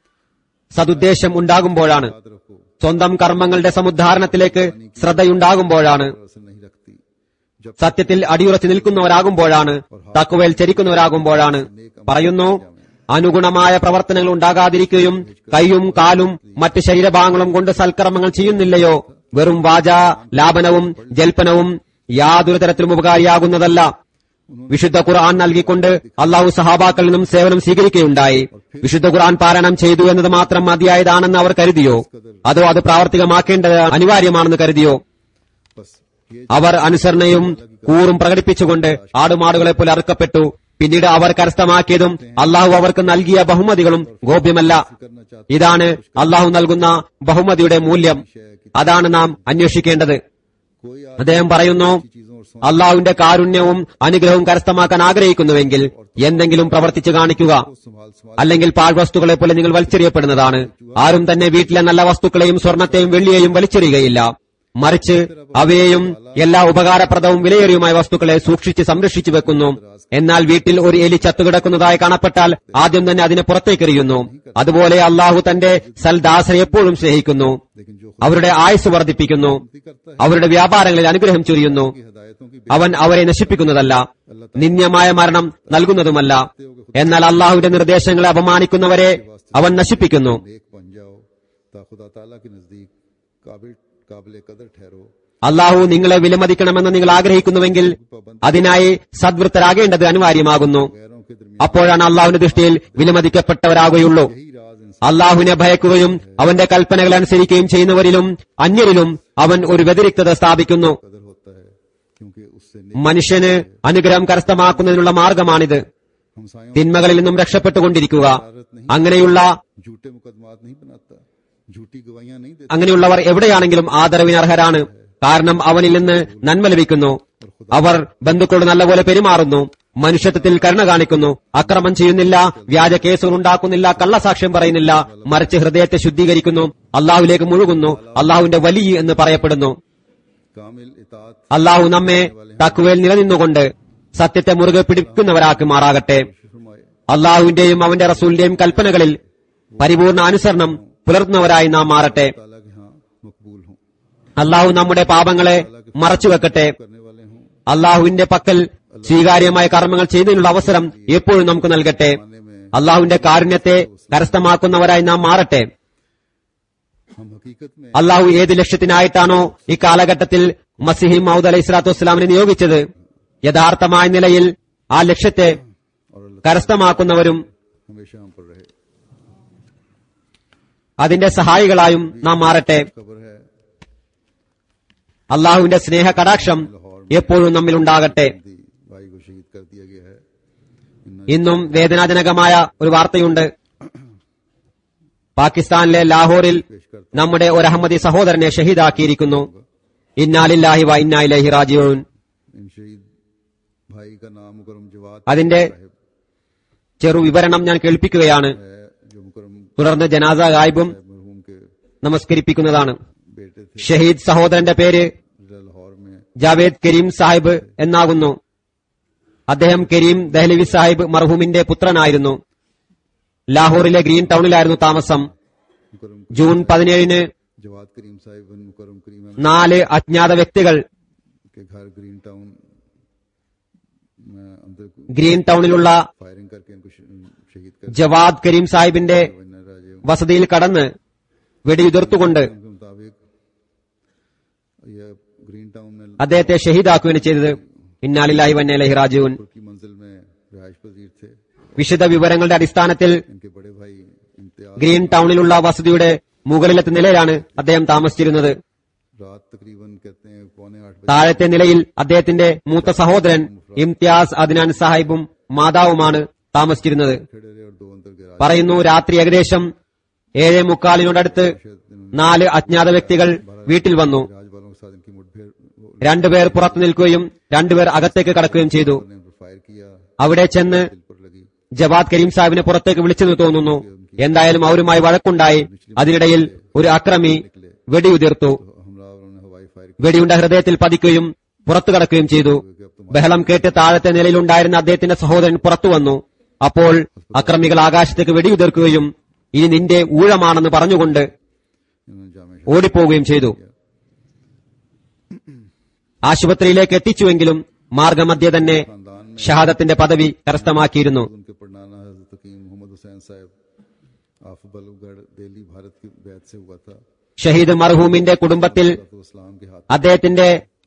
സതുദ്ദേശം ഉണ്ടാകുമ്പോഴാണ് याद रखो സ്വന്തം കർമ്മങ്ങളുടെ സമുദ്ധാരണത്തിലേക്ക് ശ്രദ്ധയുണ്ടാകുമ്പോഴാണ് असर नहीं रखती जब സത്യത്തിൽ അടിയുറച്ചു നിൽക്കുന്നവരാകുമ്പോഴാണ് തക്കുവയിൽ ചരിക്കുന്നവരാകുമ്പോഴാണ് പറയുന്നു അനുഗുണമായ പ്രവർത്തനങ്ങൾ ഉണ്ടാകാതിരിക്കുകയും കൈയും കാലും മറ്റ് ശരീരഭാഗങ്ങളും കൊണ്ട് സൽക്കർമ്മങ്ങൾ ചെയ്യുന്നില്ലയോ വെറും വാച ലാപനവും ജൽപ്പനവും യാതൊരു തരത്തിലും ഉപകാരിയാകുന്നതല്ല വിശുദ്ധ ഖുർആൻ നൽകിക്കൊണ്ട് അള്ളാഹു സഹാബാക്കളിൽ നിന്നും സേവനം സ്വീകരിക്കുകയുണ്ടായി വിശുദ്ധ ഖുർആൻ പാരായണം ചെയ്തു എന്നത് മാത്രം മതിയായതാണെന്ന് അവർ കരുതിയോ അതോ അത് പ്രാവർത്തികമാക്കേണ്ടത് അനിവാര്യമാണെന്ന് കരുതിയോ बस ये അവർ അനുസരണയും കൂറും പ്രകടിപ്പിച്ചുകൊണ്ട് ആടുമാടുകളെ പോലെ അറുക്കപ്പെട്ടു പിന്നീട് അവർ കരസ്ഥമാക്കിയതും അള്ളാഹു അവർക്ക് നൽകിയ ബഹുമതികളും ഗോപ്യമല്ല करना चाहते ഇതാണ് അള്ളാഹു നൽകുന്ന ബഹുമതിയുടെ മൂല്യം അതാണ് നാം അന്വേഷിക്കേണ്ടത് कोई आज അദ്ദേഹം പറയുന്നു चीजों और सोच അള്ളാഹുവിന്റെ കാരുണ്യവും അനുഗ്രഹവും കരസ്ഥമാക്കാൻ ആഗ്രഹിക്കുന്നുവെങ്കിൽ എന്തെങ്കിലും പ്രവർത്തിച്ചു കാണിക്കുക को संभाल संभाल അല്ലെങ്കിൽ പാഴ്വസ്തുക്കളെ പോലെ നിങ്ങൾ വലിച്ചെറിയപ്പെടുന്നതാണ് ആരും തന്നെ വീട്ടിലെ നല്ല വസ്തുക്കളെയും സ്വർണത്തെയും വെള്ളിയെയും വലിച്ചെറിയുകയില്ല മറിച്ച് അവയെയും എല്ലാ ഉപകാരപ്രദവും വിലയേറിയുമായ വസ്തുക്കളെ സൂക്ഷിച്ച് സംരക്ഷിച്ചു വെക്കുന്നു എന്നാൽ വീട്ടിൽ ഒരു എലി ചത്തുകിടക്കുന്നതായി കാണപ്പെട്ടാൽ ആദ്യം തന്നെ അതിനെ പുറത്തേക്കെറിയുന്നു അതുപോലെ അള്ളാഹു തന്റെ സൽദാസനെ എപ്പോഴും സ്നേഹിക്കുന്നു लेकिन जो അവരുടെ ആയുസ് വർദ്ധിപ്പിക്കുന്നു അവരുടെ വ്യാപാരങ്ങളിൽ അനുഗ്രഹം ചൊരിയുന്നു हिदायतों की അവൻ അവരെ നശിപ്പിക്കുന്നതല്ല നിന്ദ്യമായ മരണം നൽകുന്നതുമല്ല എന്നാൽ അള്ളാഹുവിന്റെ നിർദ്ദേശങ്ങളെ അപമാനിക്കുന്നവരെ അവൻ നശിപ്പിക്കുന്നു नेक बन जाओ ता खुदा ताला के नजदीक काबिल काबिल कदर ठहरो അള്ളാഹു നിങ്ങളെ വിലമതിക്കണമെന്ന് നിങ്ങൾ ആഗ്രഹിക്കുന്നുവെങ്കിൽ അതിനായി സദ്വൃത്തരാകേണ്ടത് അനിവാര്യമാകുന്നു गैरों के दरमियान അപ്പോഴാണ് അള്ളാഹുവിന്റെ ദൃഷ്ടിയിൽ വിലമതിക്കപ്പെട്ടവരാകുകയുള്ളൂ यही राज इंसान അള്ളാഹുവിനെ ഭയക്കുകയും അവന്റെ കൽപ്പനകൾ അനുസരിക്കുകയും ചെയ്യുന്നവരിലും അന്യരിലും അവൻ ഒരു വ്യതിരിക്തത സ്ഥാപിക്കുന്നു कदर होता है क्योंकि उससे മനുഷ്യന് അനുഗ്രഹം കരസ്ഥമാക്കുന്നതിനുള്ള മാർഗമാണിത് हमसायों തിന്മകളിൽ നിന്നും രക്ഷപ്പെട്ടുകൊണ്ടിരിക്കുക അങ്ങനെയുള്ള झूठे मुकदमात नहीं बनाता झूठी गवाहियां नहीं देता അങ്ങനെയുള്ളവർ എവിടെയാണെങ്കിലും ആദരവിന് അർഹരാണ് കാരണം അവനിൽ നിന്ന് നന്മ ലഭിക്കുന്നു അവർ ബന്ധുക്കളോട് നല്ലപോലെ പെരുമാറുന്നു മനുഷ്യത്വത്തിൽ കരുണ കാണിക്കുന്നു അക്രമം ചെയ്യുന്നില്ല വ്യാജ കേസുകൾ ഉണ്ടാക്കുന്നില്ല കള്ളസാക്ഷ്യം പറയുന്നില്ല മറിച്ച് ഹൃദയത്തെ ശുദ്ധീകരിക്കുന്നു അള്ളാഹുവിലേക്ക് മുഴുകുന്നു അള്ളാഹുവിന്റെ വലിയ എന്ന് പറയപ്പെടുന്നു कामिल इतात അള്ളാഹു നമ്മെ തക്കുവേൽ നിലനിന്നുകൊണ്ട് സത്യത്തെ മുറുകെ പിടിക്കുന്നവരാക്കി മാറാകട്ടെ फरमाए അള്ളാഹുവിന്റെയും അവന്റെ റസൂലിന്റെയും കൽപ്പനകളിൽ പരിപൂർണ അനുസരണം പുലർത്തുന്നവരായി നാം മാറട്ടെ ताला के यहाँ मकबूल हूँ അള്ളാഹു നമ്മുടെ പാപങ്ങളെ മറച്ചുവെക്കട്ടെ करने वाले हूँ അള്ളാഹുവിന്റെ പക്കൽ സ്വീകാര്യമായ കർമ്മങ്ങൾ ചെയ്യുന്നതിനുള്ള അവസരം എപ്പോഴും നമുക്ക് നൽകട്ടെ അള്ളാഹുവിന്റെ കാരുണ്യത്തെ കരസ്ഥമാക്കുന്നവരായി നാം മാറട്ടെ हम हकीकत में അള്ളാഹു ഏത് ലക്ഷ്യത്തിനായിട്ടാണോ ഈ കാലഘട്ടത്തിൽ മസിഹി മൗദ് അലൈഹി സ്വലാത്തു വസ്സലാമിനെ നിയോഗിച്ചത് യഥാർത്ഥമായ നിലയിൽ ആ ലക്ഷ്യത്തെ और अल्लाह കരസ്ഥമാക്കുന്നവരും हमेशा हम पर रहे അതിന്റെ സഹായികളായും നാം മാറട്ടെ खबर है അള്ളാഹുവിന്റെ സ്നേഹ കടാക്ഷം എപ്പോഴും നമ്മിലുണ്ടാകട്ടെ दी भाई को शहीद कर दिया गया है इन ഇന്നും വേദനാജനകമായ ഒരു വാർത്തയുണ്ട് പാകിസ്ഥാനിലെ ലാഹോറിൽ നമ്മുടെ ഒരു അഹമ്മദി സഹോദരനെ ഷഹീദാക്കിയിരിക്കുന്നു ഇന്നാലില്ലാഹി വ ഇന്നായിലഹി റാജിഊൻ इन शहीद भाई का नाम मुकरम जवाद അതിന്റെ ചെറു വിവരണം ഞാൻ കേൾപ്പിക്കുകയാണ് है जो मुकरम തുടർന്ന് ജനാസ ഗായിബും मरहूम के നമസ്കരിപ്പിക്കുന്നതാണ് बेटे थे ഷഹീദ് സഹോദരന്റെ പേര് लाहौर में ജാവേദ് കരീം സാഹിബ് എന്നാകുന്നു അദ്ദേഹം കരീം ദഹ്ലവി സാഹിബ് മർഹൂമിന്റെ പുത്രനായിരുന്നു ലാഹോറിലെ ഗ്രീൻ ടൗണിലായിരുന്നു താമസം मुकरम ജൂൺ പതിനേഴിന് जवाद करीम साहिब बिन मुकरम करीम अहमद നാല് അജ്ഞാത വ്യക്തികൾ के घर ग्रीन टाउन में अंदर ഗ്രീൻ ടൗണിലുള്ള फायरिंग करके इनको श- शहीद कर ജവാദ് കരീം സാഹിബിന്റെ दिया राजे വസതിയിൽ കടന്ന് വെടിയുതിർത്തുകൊണ്ട് के मुताबिक यह ग्रीन टाउन में അദ്ദേഹത്തെ ഷഹീദാക്കുകയാണ് ചെയ്തത് ഇന്നാലില്ലാഹി വന്നലഹി റാജുവിൻ की मंजिल में रिहायश पजीर थे വിശദ വിവരങ്ങളുടെ അടിസ്ഥാനത്തിൽ इनके बड़े भाई इम्तियाज ഗ്രീൻ ടൗണിലുള്ള വസതിയുടെ മുകളിലത്തെ നിലയിലാണ് അദ്ദേഹം താമസിച്ചിരുന്നത് रात तकरीबन कहते हैं पौने आठ बजे താഴത്തെ നിലയിൽ അദ്ദേഹത്തിന്റെ മൂത്ത സഹോദരൻ ഇംതിയാസ് അദ്നാൻ സാഹിബും മാതാവുമാണ് താമസിച്ചിരുന്നത് खड़े रहे और दो अंदर गिरा പറയുന്നു രാത്രി ഏകദേശം ഏഴേ മുക്കാലിനോടടുത്ത് നാല് അജ്ഞാത വ്യക്തികൾ വീട്ടിൽ വന്നു राज वालों के साथ इनकी मुठभेड़ हो- രണ്ടുപേർ പുറത്തു നിൽക്കുകയും രണ്ടുപേർ अകത്തേക്ക് കടക്കുകയും ചെയ്തു ने उन पर फायर किया അവിടെ ചെന്ന് दिल पर लगी ജവാദ് കരീം സാഹിബിനെ പുറത്തേക്ക് വിളിച്ചെന്ന് തോന്നുന്നു എന്തായാലും അവരുമായി വഴക്കുണ്ടായി അതിനിടയിൽ ഒരു അക്രമി വെടിയുതിർത്തു तो हमलावरों ने हवाई फायर വെടിയുണ്ട ഹൃദയത്തിൽ പതിക്കുകയും പുറത്തു കടക്കുകയും ചെയ്തു ബഹളം കേട്ട് താഴത്തെ നിലയിലുണ്ടായിരുന്ന അദ്ദേഹത്തിന്റെ സഹോദരൻ പുറത്തു വന്നു അപ്പോൾ അക്രമികൾ ആകാശത്തേക്ക് വെടിയുതിർക്കുകയും ഇനി നിന്റെ ഊഴമാണെന്ന് പറഞ്ഞുകൊണ്ട് इन्होंने जामे ഓടിപ്പോവുകയും ചെയ്തു ആശുപത്രിയിലേക്ക് എത്തിച്ചുവെങ്കിലും മാർഗമധ്യ തന്നെ ഷഹാദത്തിന്റെ പദവി കരസ്ഥമാക്കിയിരുന്നു उनके पढ़नाना हजरत हकीम मोहम्मद हुसैन साहब आफबलुगढ़ दिल्ली भारत की बैत से हुआ था ഷഹീദ് മർഹൂമിന്റെ കുടുംബത്തിൽ तो इस्लाम के हाथ അദ്ദേഹത്തിന്റെ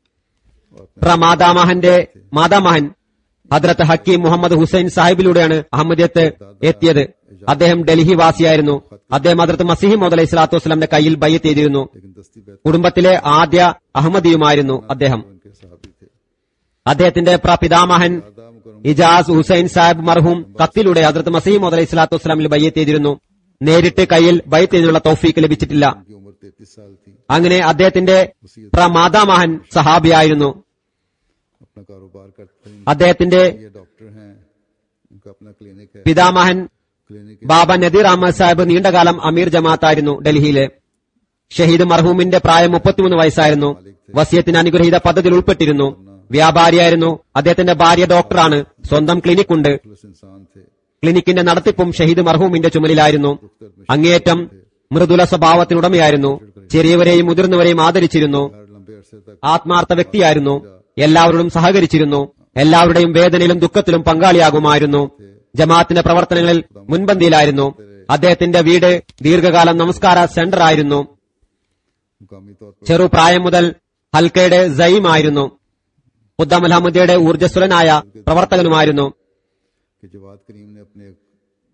പ്രമാതാമഹന്റെ മാതാമഹൻ ഹദ്രത്ത് ഹക്കീം മുഹമ്മദ് ഹുസൈൻ സാഹിബിലൂടെയാണ് അഹമ്മദിയത്ത് എത്തിയത് അദ്ദേഹം ഡൽഹി വാസിയായിരുന്നു അദ്ദേഹം ഹദ്രത്ത് മസീഹി മോദ് അലൈഹി സ്വലാത്തു വസ്സലാമിന്റെ കയ്യിൽ ബയ്യത്ത് ചെയ്തിരുന്നു लेकिन दस्ती बैत കുടുംബത്തിലെ ആദ്യ അഹമ്മദിയുമായിരുന്നു അദ്ദേഹം उनके सहाबी थे അദ്ദേഹത്തിന്റെ പ്രപിതാമഹൻ दादा मुकरम ഇജാസ് ഹുസൈൻ സാഹിബ് മർഹൂം കത്തിലൂടെ ഹദ്രത്ത് മസീഹ് മോദ് അലൈഹി സ്വലാത്തു വസ്സലാമിൽ ബയ്യത്ത് ചെയ്തിരുന്നു നേരിട്ട് കയ്യിൽ ബയ്യത്ത് ചെയ്തിനുള്ള തൗഫീക്ക് ലഭിച്ചിട്ടില്ല की उम्र तैतीस साल थी അങ്ങനെ അദ്ദേഹത്തിന്റെ പ്രമാതാമഹൻ സഹാബിയായിരുന്നു अपना कारोबार करते हैं അദ്ദേഹത്തിന്റെ ये डॉक्टर हैं उनका अपना क्लिनिक है പിതാമഹൻ क्लिनिक ബാബ നദീർ അഹമ്മദ് സാഹിബ് നീണ്ടകാലം അമീർ ജമാഅത്തായിരുന്നു ഡൽഹിയിലെ ഷഹീദ് മർഹൂമിന്റെ പ്രായം മുപ്പത്തിമൂന്ന് വയസ്സായിരുന്നു വസിയത്തിന് അനുഗ്രഹീത പദ്ധതിയിൽ ഉൾപ്പെട്ടിരുന്നു വ്യാപാരിയായിരുന്നു അദ്ദേഹത്തിന്റെ ഭാര്യ ഡോക്ടറാണ് സ്വന്തം ക്ലിനിക്കുണ്ട് प्लस इंसान थे ക്ലിനിക്കിന്റെ നടത്തിപ്പും ഷഹീദ് മർഹൂമിന്റെ ചുമലിലായിരുന്നു അങ്ങേയറ്റം മൃദുല സ്വഭാവത്തിനുടമയായിരുന്നു ചെറിയവരെയും മുതിർന്നവരെയും ആദരിച്ചിരുന്നു हर लंबे अरसे तक ആത്മാർത്ഥ വ്യക്തിയായിരുന്നു എല്ലാവരോടും സഹകരിച്ചിരുന്നു എല്ലാവരുടെയും വേദനയിലും ദുഃഖത്തിലും പങ്കാളിയാകുമായിരുന്നു ജമാഅത്തിന്റെ പ്രവർത്തനങ്ങളിൽ മുൻപന്തിയിലായിരുന്നു അദ്ദേഹത്തിന്റെ വീട് ദീർഘകാലം നമസ്കാര സെന്റർ ആയിരുന്നു मुकामी तौर पर ചെറുപ്രായം മുതൽ ഹൽക്കയുടെ സയീമായിരുന്നു ഖുദ്ദാം അലഹമ്മദിയുടെ ഊർജ്ജസ്വലനായ പ്രവർത്തകനുമായിരുന്നു कि जवाद करीम ने अपने एक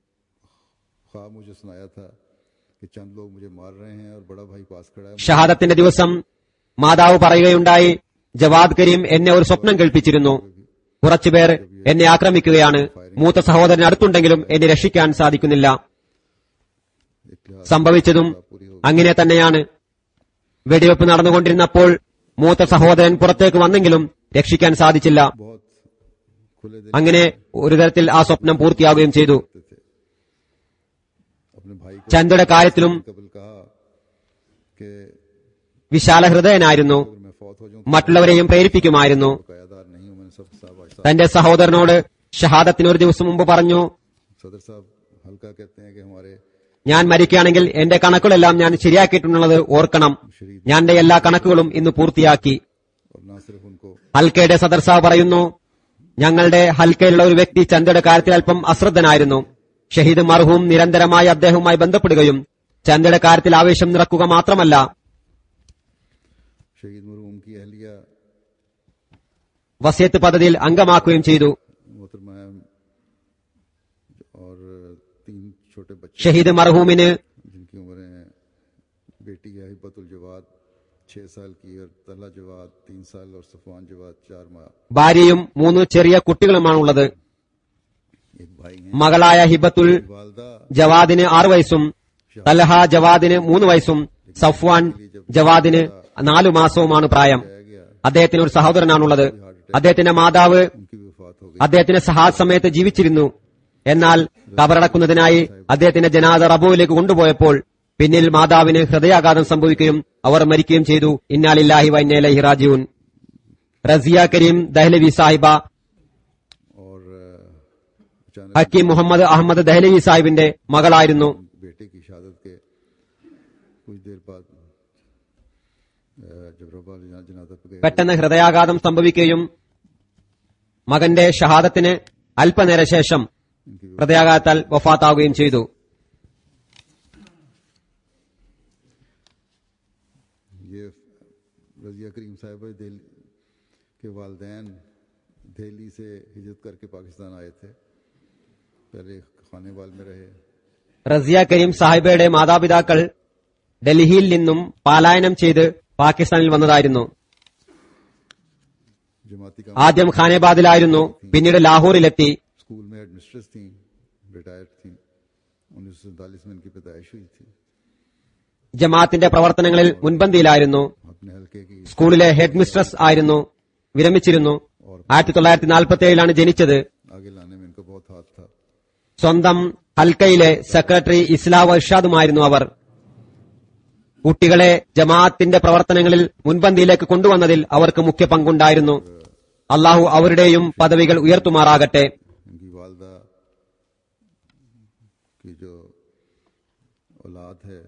ख्वाब मुझे सुनाया था कि चंद लोग मुझे मार रहे हैं और बड़ा भाई पास खड़ा है ഷഹാദത്തിന്റെ ദിവസം മാതാവ് പറയുകയുണ്ടായി ജവാദ് കരീം എന്നെ ഒരു സ്വപ്നം കേൾപ്പിച്ചിരുന്നു കുറച്ചുപേർ എന്നെ ആക്രമിക്കുകയാണ് മൂത്ത സഹോദരൻ അടുത്തുണ്ടെങ്കിലും എന്നെ രക്ഷിക്കാൻ സാധിക്കുന്നില്ല एक लिहाज സംഭവിച്ചതും അങ്ങനെ തന്നെയാണ് വെടിവെപ്പ് നടന്നുകൊണ്ടിരുന്നപ്പോൾ മൂത്ത സഹോദരൻ പുറത്തേക്ക് വന്നെങ്കിലും രക്ഷിക്കാൻ സാധിച്ചില്ല बहुत खुले दिल അങ്ങനെ ഒരു തരത്തിൽ ആ സ്വപ്നം പൂർത്തിയാവുകയും ചെയ്തു करते थे अपने भाई को ചന്ദയുടെ കാര്യത്തിലും कबल कहा कि വിശാല ഹൃദയനായിരുന്നു अगर मैं फौत हो जाऊं മറ്റുള്ളവരെയും പ്രേരിപ്പിക്കുമായിരുന്നു तो कयादार नहीं हूं मैंने सब साहब आज साहब തന്റെ സഹോദരനോട് ഷഹാദത്തിന് ഒരു ദിവസം മുമ്പ് പറഞ്ഞു सदर साहब हल्का कहते हैं कि हमारे ഞാൻ മരിക്കുകയാണെങ്കിൽ എന്റെ കണക്കുകളെല്ലാം ഞാൻ ശരിയാക്കിയിട്ടുള്ളത് ഓർക്കണം ഞാൻ എന്റെ എല്ലാ കണക്കുകളും ഇന്ന് പൂർത്തിയാക്കി और ना सिर्फ उनको ഹൽക്കയുടെ സദർസാ പറയുന്നു ഞങ്ങളുടെ ഹൽക്കയിലുള്ള ഒരു വ്യക്തി ചന്ദയുടെ കാര്യത്തിൽ അല്പം അശ്രദ്ധനായിരുന്നു ഷഹീദ് മർഹൂം നിരന്തരമായി അദ്ദേഹവുമായി ബന്ധപ്പെടുകയും ചന്ദയുടെ കാര്യത്തിൽ ആവേശം നിറക്കുക മാത്രമല്ല शहीद मरहूम की अहलिया വസിയത്ത് പദ്ധതിയിൽ അംഗമാക്കുകയും ചെയ്തു मोहतरमा और तीन छोटे बच्चे ഷഹീദ് മർഹൂമിന് जिनकी उम्रें बेटी है हिब्बतुल जवाद छह साल की और तला जवाद तीन साल और सफवान जवाद चार माह ഭാര്യയും മൂന്ന് ചെറിയ കുട്ടികളുമാണുള്ളത് एक भाई हैं മകളായ ഹിബത്തുൽ वालदा ജവാദിന് ആറ് വയസ്സും തലഹ ജവാദിന് മൂന്ന് വയസ്സും സഫ്വാൻ ജവാദിന് നാലു മാസവുമാണ് പ്രായം रह गया അദ്ദേഹത്തിന് ഒരു സഹോദരനാണുള്ളത് അദ്ദേഹത്തിന്റെ മാതാവ് उनकी भी वफात हो गई അദ്ദേഹത്തിന് സഹാദ് സമയത്ത് ജീവിച്ചിരുന്നു എന്നാൽ കബറടക്കുന്നതിനായി അദ്ദേഹത്തിന്റെ ജനാദ റബുവിലേക്ക് കൊണ്ടുപോയപ്പോൾ പിന്നിൽ മാതാവിന് ഹൃദയാഘാതം സംഭവിക്കുകയും അവർ മരിക്കുകയും ചെയ്തു ഇന്നാലില്ലാഹി വൈനലഹി റാജീവൻ റസിയ കരീം ദഹ്ലവി സാഹിബ और अ, अचानक ഹക്കീം മുഹമ്മദ് അഹമ്മദ് ദഹ്ലവി സാഹിബിന്റെ മകളായിരുന്നു बेटे की शहादत के कुछ देर बाद अ, जब रबा जना- जनाजा पे गए പെട്ടെന്ന് ഹൃദയാഘാതം സംഭവിക്കുകയും മകന്റെ ഷഹാദത്തിന് അല്പനേര ശേഷം ഹൃദയാഘാതത്താൽ വഫാത്താവുകയും ചെയ്തു रजिया करीम साहिबा दिल्ली के वालदेन दिल्ली से हिजरत करके पाकिस्तान आए थे पहले खाने वाल में रहे റസിയ കരീം സാഹിബയുടെ മാതാപിതാക്കൾ ഡൽഹിയിൽ നിന്നും പലായനം ചെയ്ത് പാകിസ്ഥാനിൽ വന്നതായിരുന്നു जमाती का ആദ്യം ഖാനേബാദിലായിരുന്നു പിന്നീട് ലാഹോറിലെത്തി स्कूल में एडमिनिस्ट्रेस थी रिटायर्ड थी उन्नीस सौ सैंतालीस में इनकी पैदाइश हुई थी ജമാഅത്തിന്റെ പ്രവർത്തനങ്ങളിൽ മുൻപന്തിയിലായിരുന്നു अपने हल्के की സ്കൂളിലെ ഹെഡ് മിസ്ട്രസ് ആയിരുന്നു വിരമിച്ചിരുന്നു ആയിരത്തി തൊള്ളായിരത്തി നാൽപ്പത്തി ഏഴിലാണ് ജനിച്ചത് आगे लाने में इनका बहुत हाथ था സ്വന്തം ഹൽക്കയിലെ സെക്രട്ടറി ഇസ്ലാം ഇർഷാദുമായിരുന്നു അവർ കുട്ടികളെ ജമാഅത്തിന്റെ പ്രവർത്തനങ്ങളിൽ മുൻപന്തിയിലേക്ക് കൊണ്ടുവന്നതിൽ അവർക്ക് മുഖ്യ പങ്കുണ്ടായിരുന്നു അള്ളാഹു അവരുടെയും പദവികൾ ഉയർത്തുമാറാകട്ടെ इनकी वालदा की जो औलाद है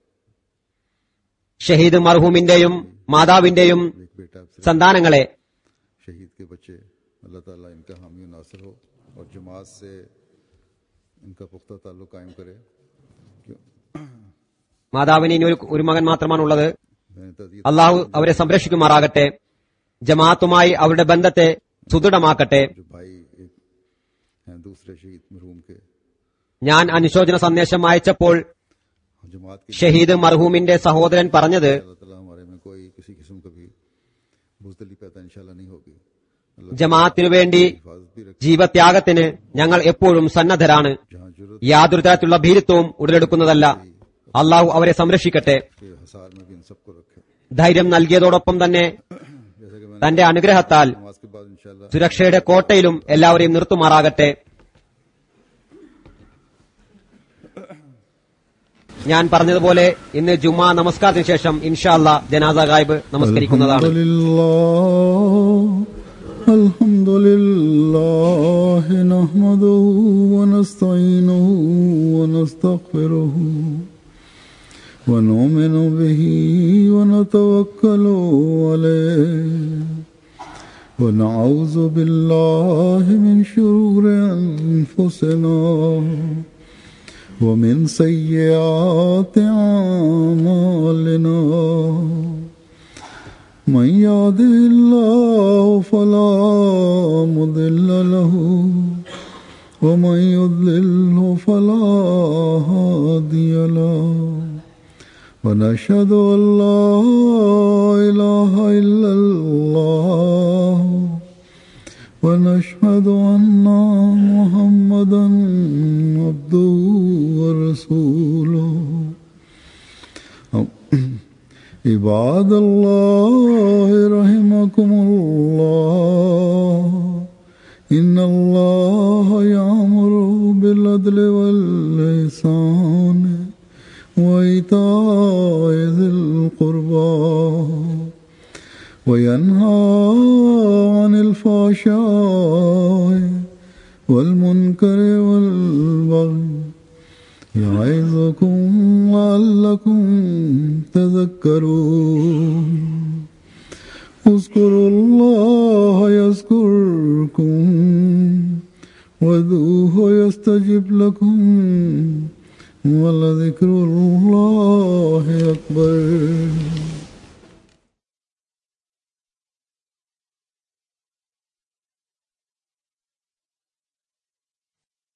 ഷഹീദ് മർഹൂമിന്റെയും മാതാവിന്റെയും एक बेटा से സന്താനങ്ങളെ शहीद के बच्चे अल्लाह ताला इनका हामी नासर हो और जमात से इनका पुख्ता ताल्लुक कायम करे क्यों മാതാവിന് ഇനി ഒരു ഒരു മകൻ മാത്രമാണുള്ളത് मैंने तदीद അള്ളാഹു അവരെ സംരക്ഷിക്കുമാറാകട്ടെ ജമാഅത്തുമായി അവരുടെ ബന്ധത്തെ സുദൃഢമാക്കട്ടെ जो भाई एक हैं दूसरे शहीद मरहूम के ഞാൻ അനുശോചന സന്ദേശം അയച്ചപ്പോൾ जमात के ഷഹീദ് മർഹൂമിന്റെ സഹോദരൻ പറഞ്ഞത് अल्लाह ताला हमारे में कोई किसी किस्म का भी बुजदली पैदा इंशाल्लाह नहीं होगी अल्लाह ജമാഅത്തിനു വേണ്ടി हिफाजत भी रखे ജീവത്യാഗത്തിന് ഞങ്ങൾ എപ്പോഴും സന്നദ്ധരാണ് जहाँ जरूरत യാതൊരു തരത്തിലുള്ള ഭീരുത്വവും ഉടലെടുക്കുന്നതല്ല അള്ളാഹു അവരെ സംരക്ഷിക്കട്ടെ के हसार में भी इन सबको रखे ധൈര്യം നൽകിയതോടൊപ്പം തന്നെ जैसे कि मैंने തന്റെ അനുഗ്രഹത്താൽ नमाज के बाद इंशाल्लाह സുരക്ഷയുടെ കോട്ടയിലും എല്ലാവരെയും നിർത്തുമാറാകട്ടെ ഞാൻ പറഞ്ഞതുപോലെ ഇന്ന് ജുമാ നമസ്കാരത്തിന് ശേഷം ഇൻഷാല്ല ജനാസ ഗായിബ് നമസ്കരിക്കുന്നതാണ് الحمد لله الحمد لله نحمده ونستعينه ونستغفره ونؤمن به ونتوكل عليه ونعوذ بالله من شرور أنفسنا ومن سيئات أعمالنا من يهده الله فلا مضل له ومن يضلله فلا هادي له ونشهد أن لا إله إلا الله ونشهد أن محمدا عبده ورسوله عباد الله رحمكم الله إن الله يأمر بالعدل والإحسان وإيتاء ذي القربى وينهى عن الفحشاء والمنكر والبغي يعظكم لعلكم تذكرون اذكروا الله يذكركم وذوه يستجب لكم ولذكر الله أكبر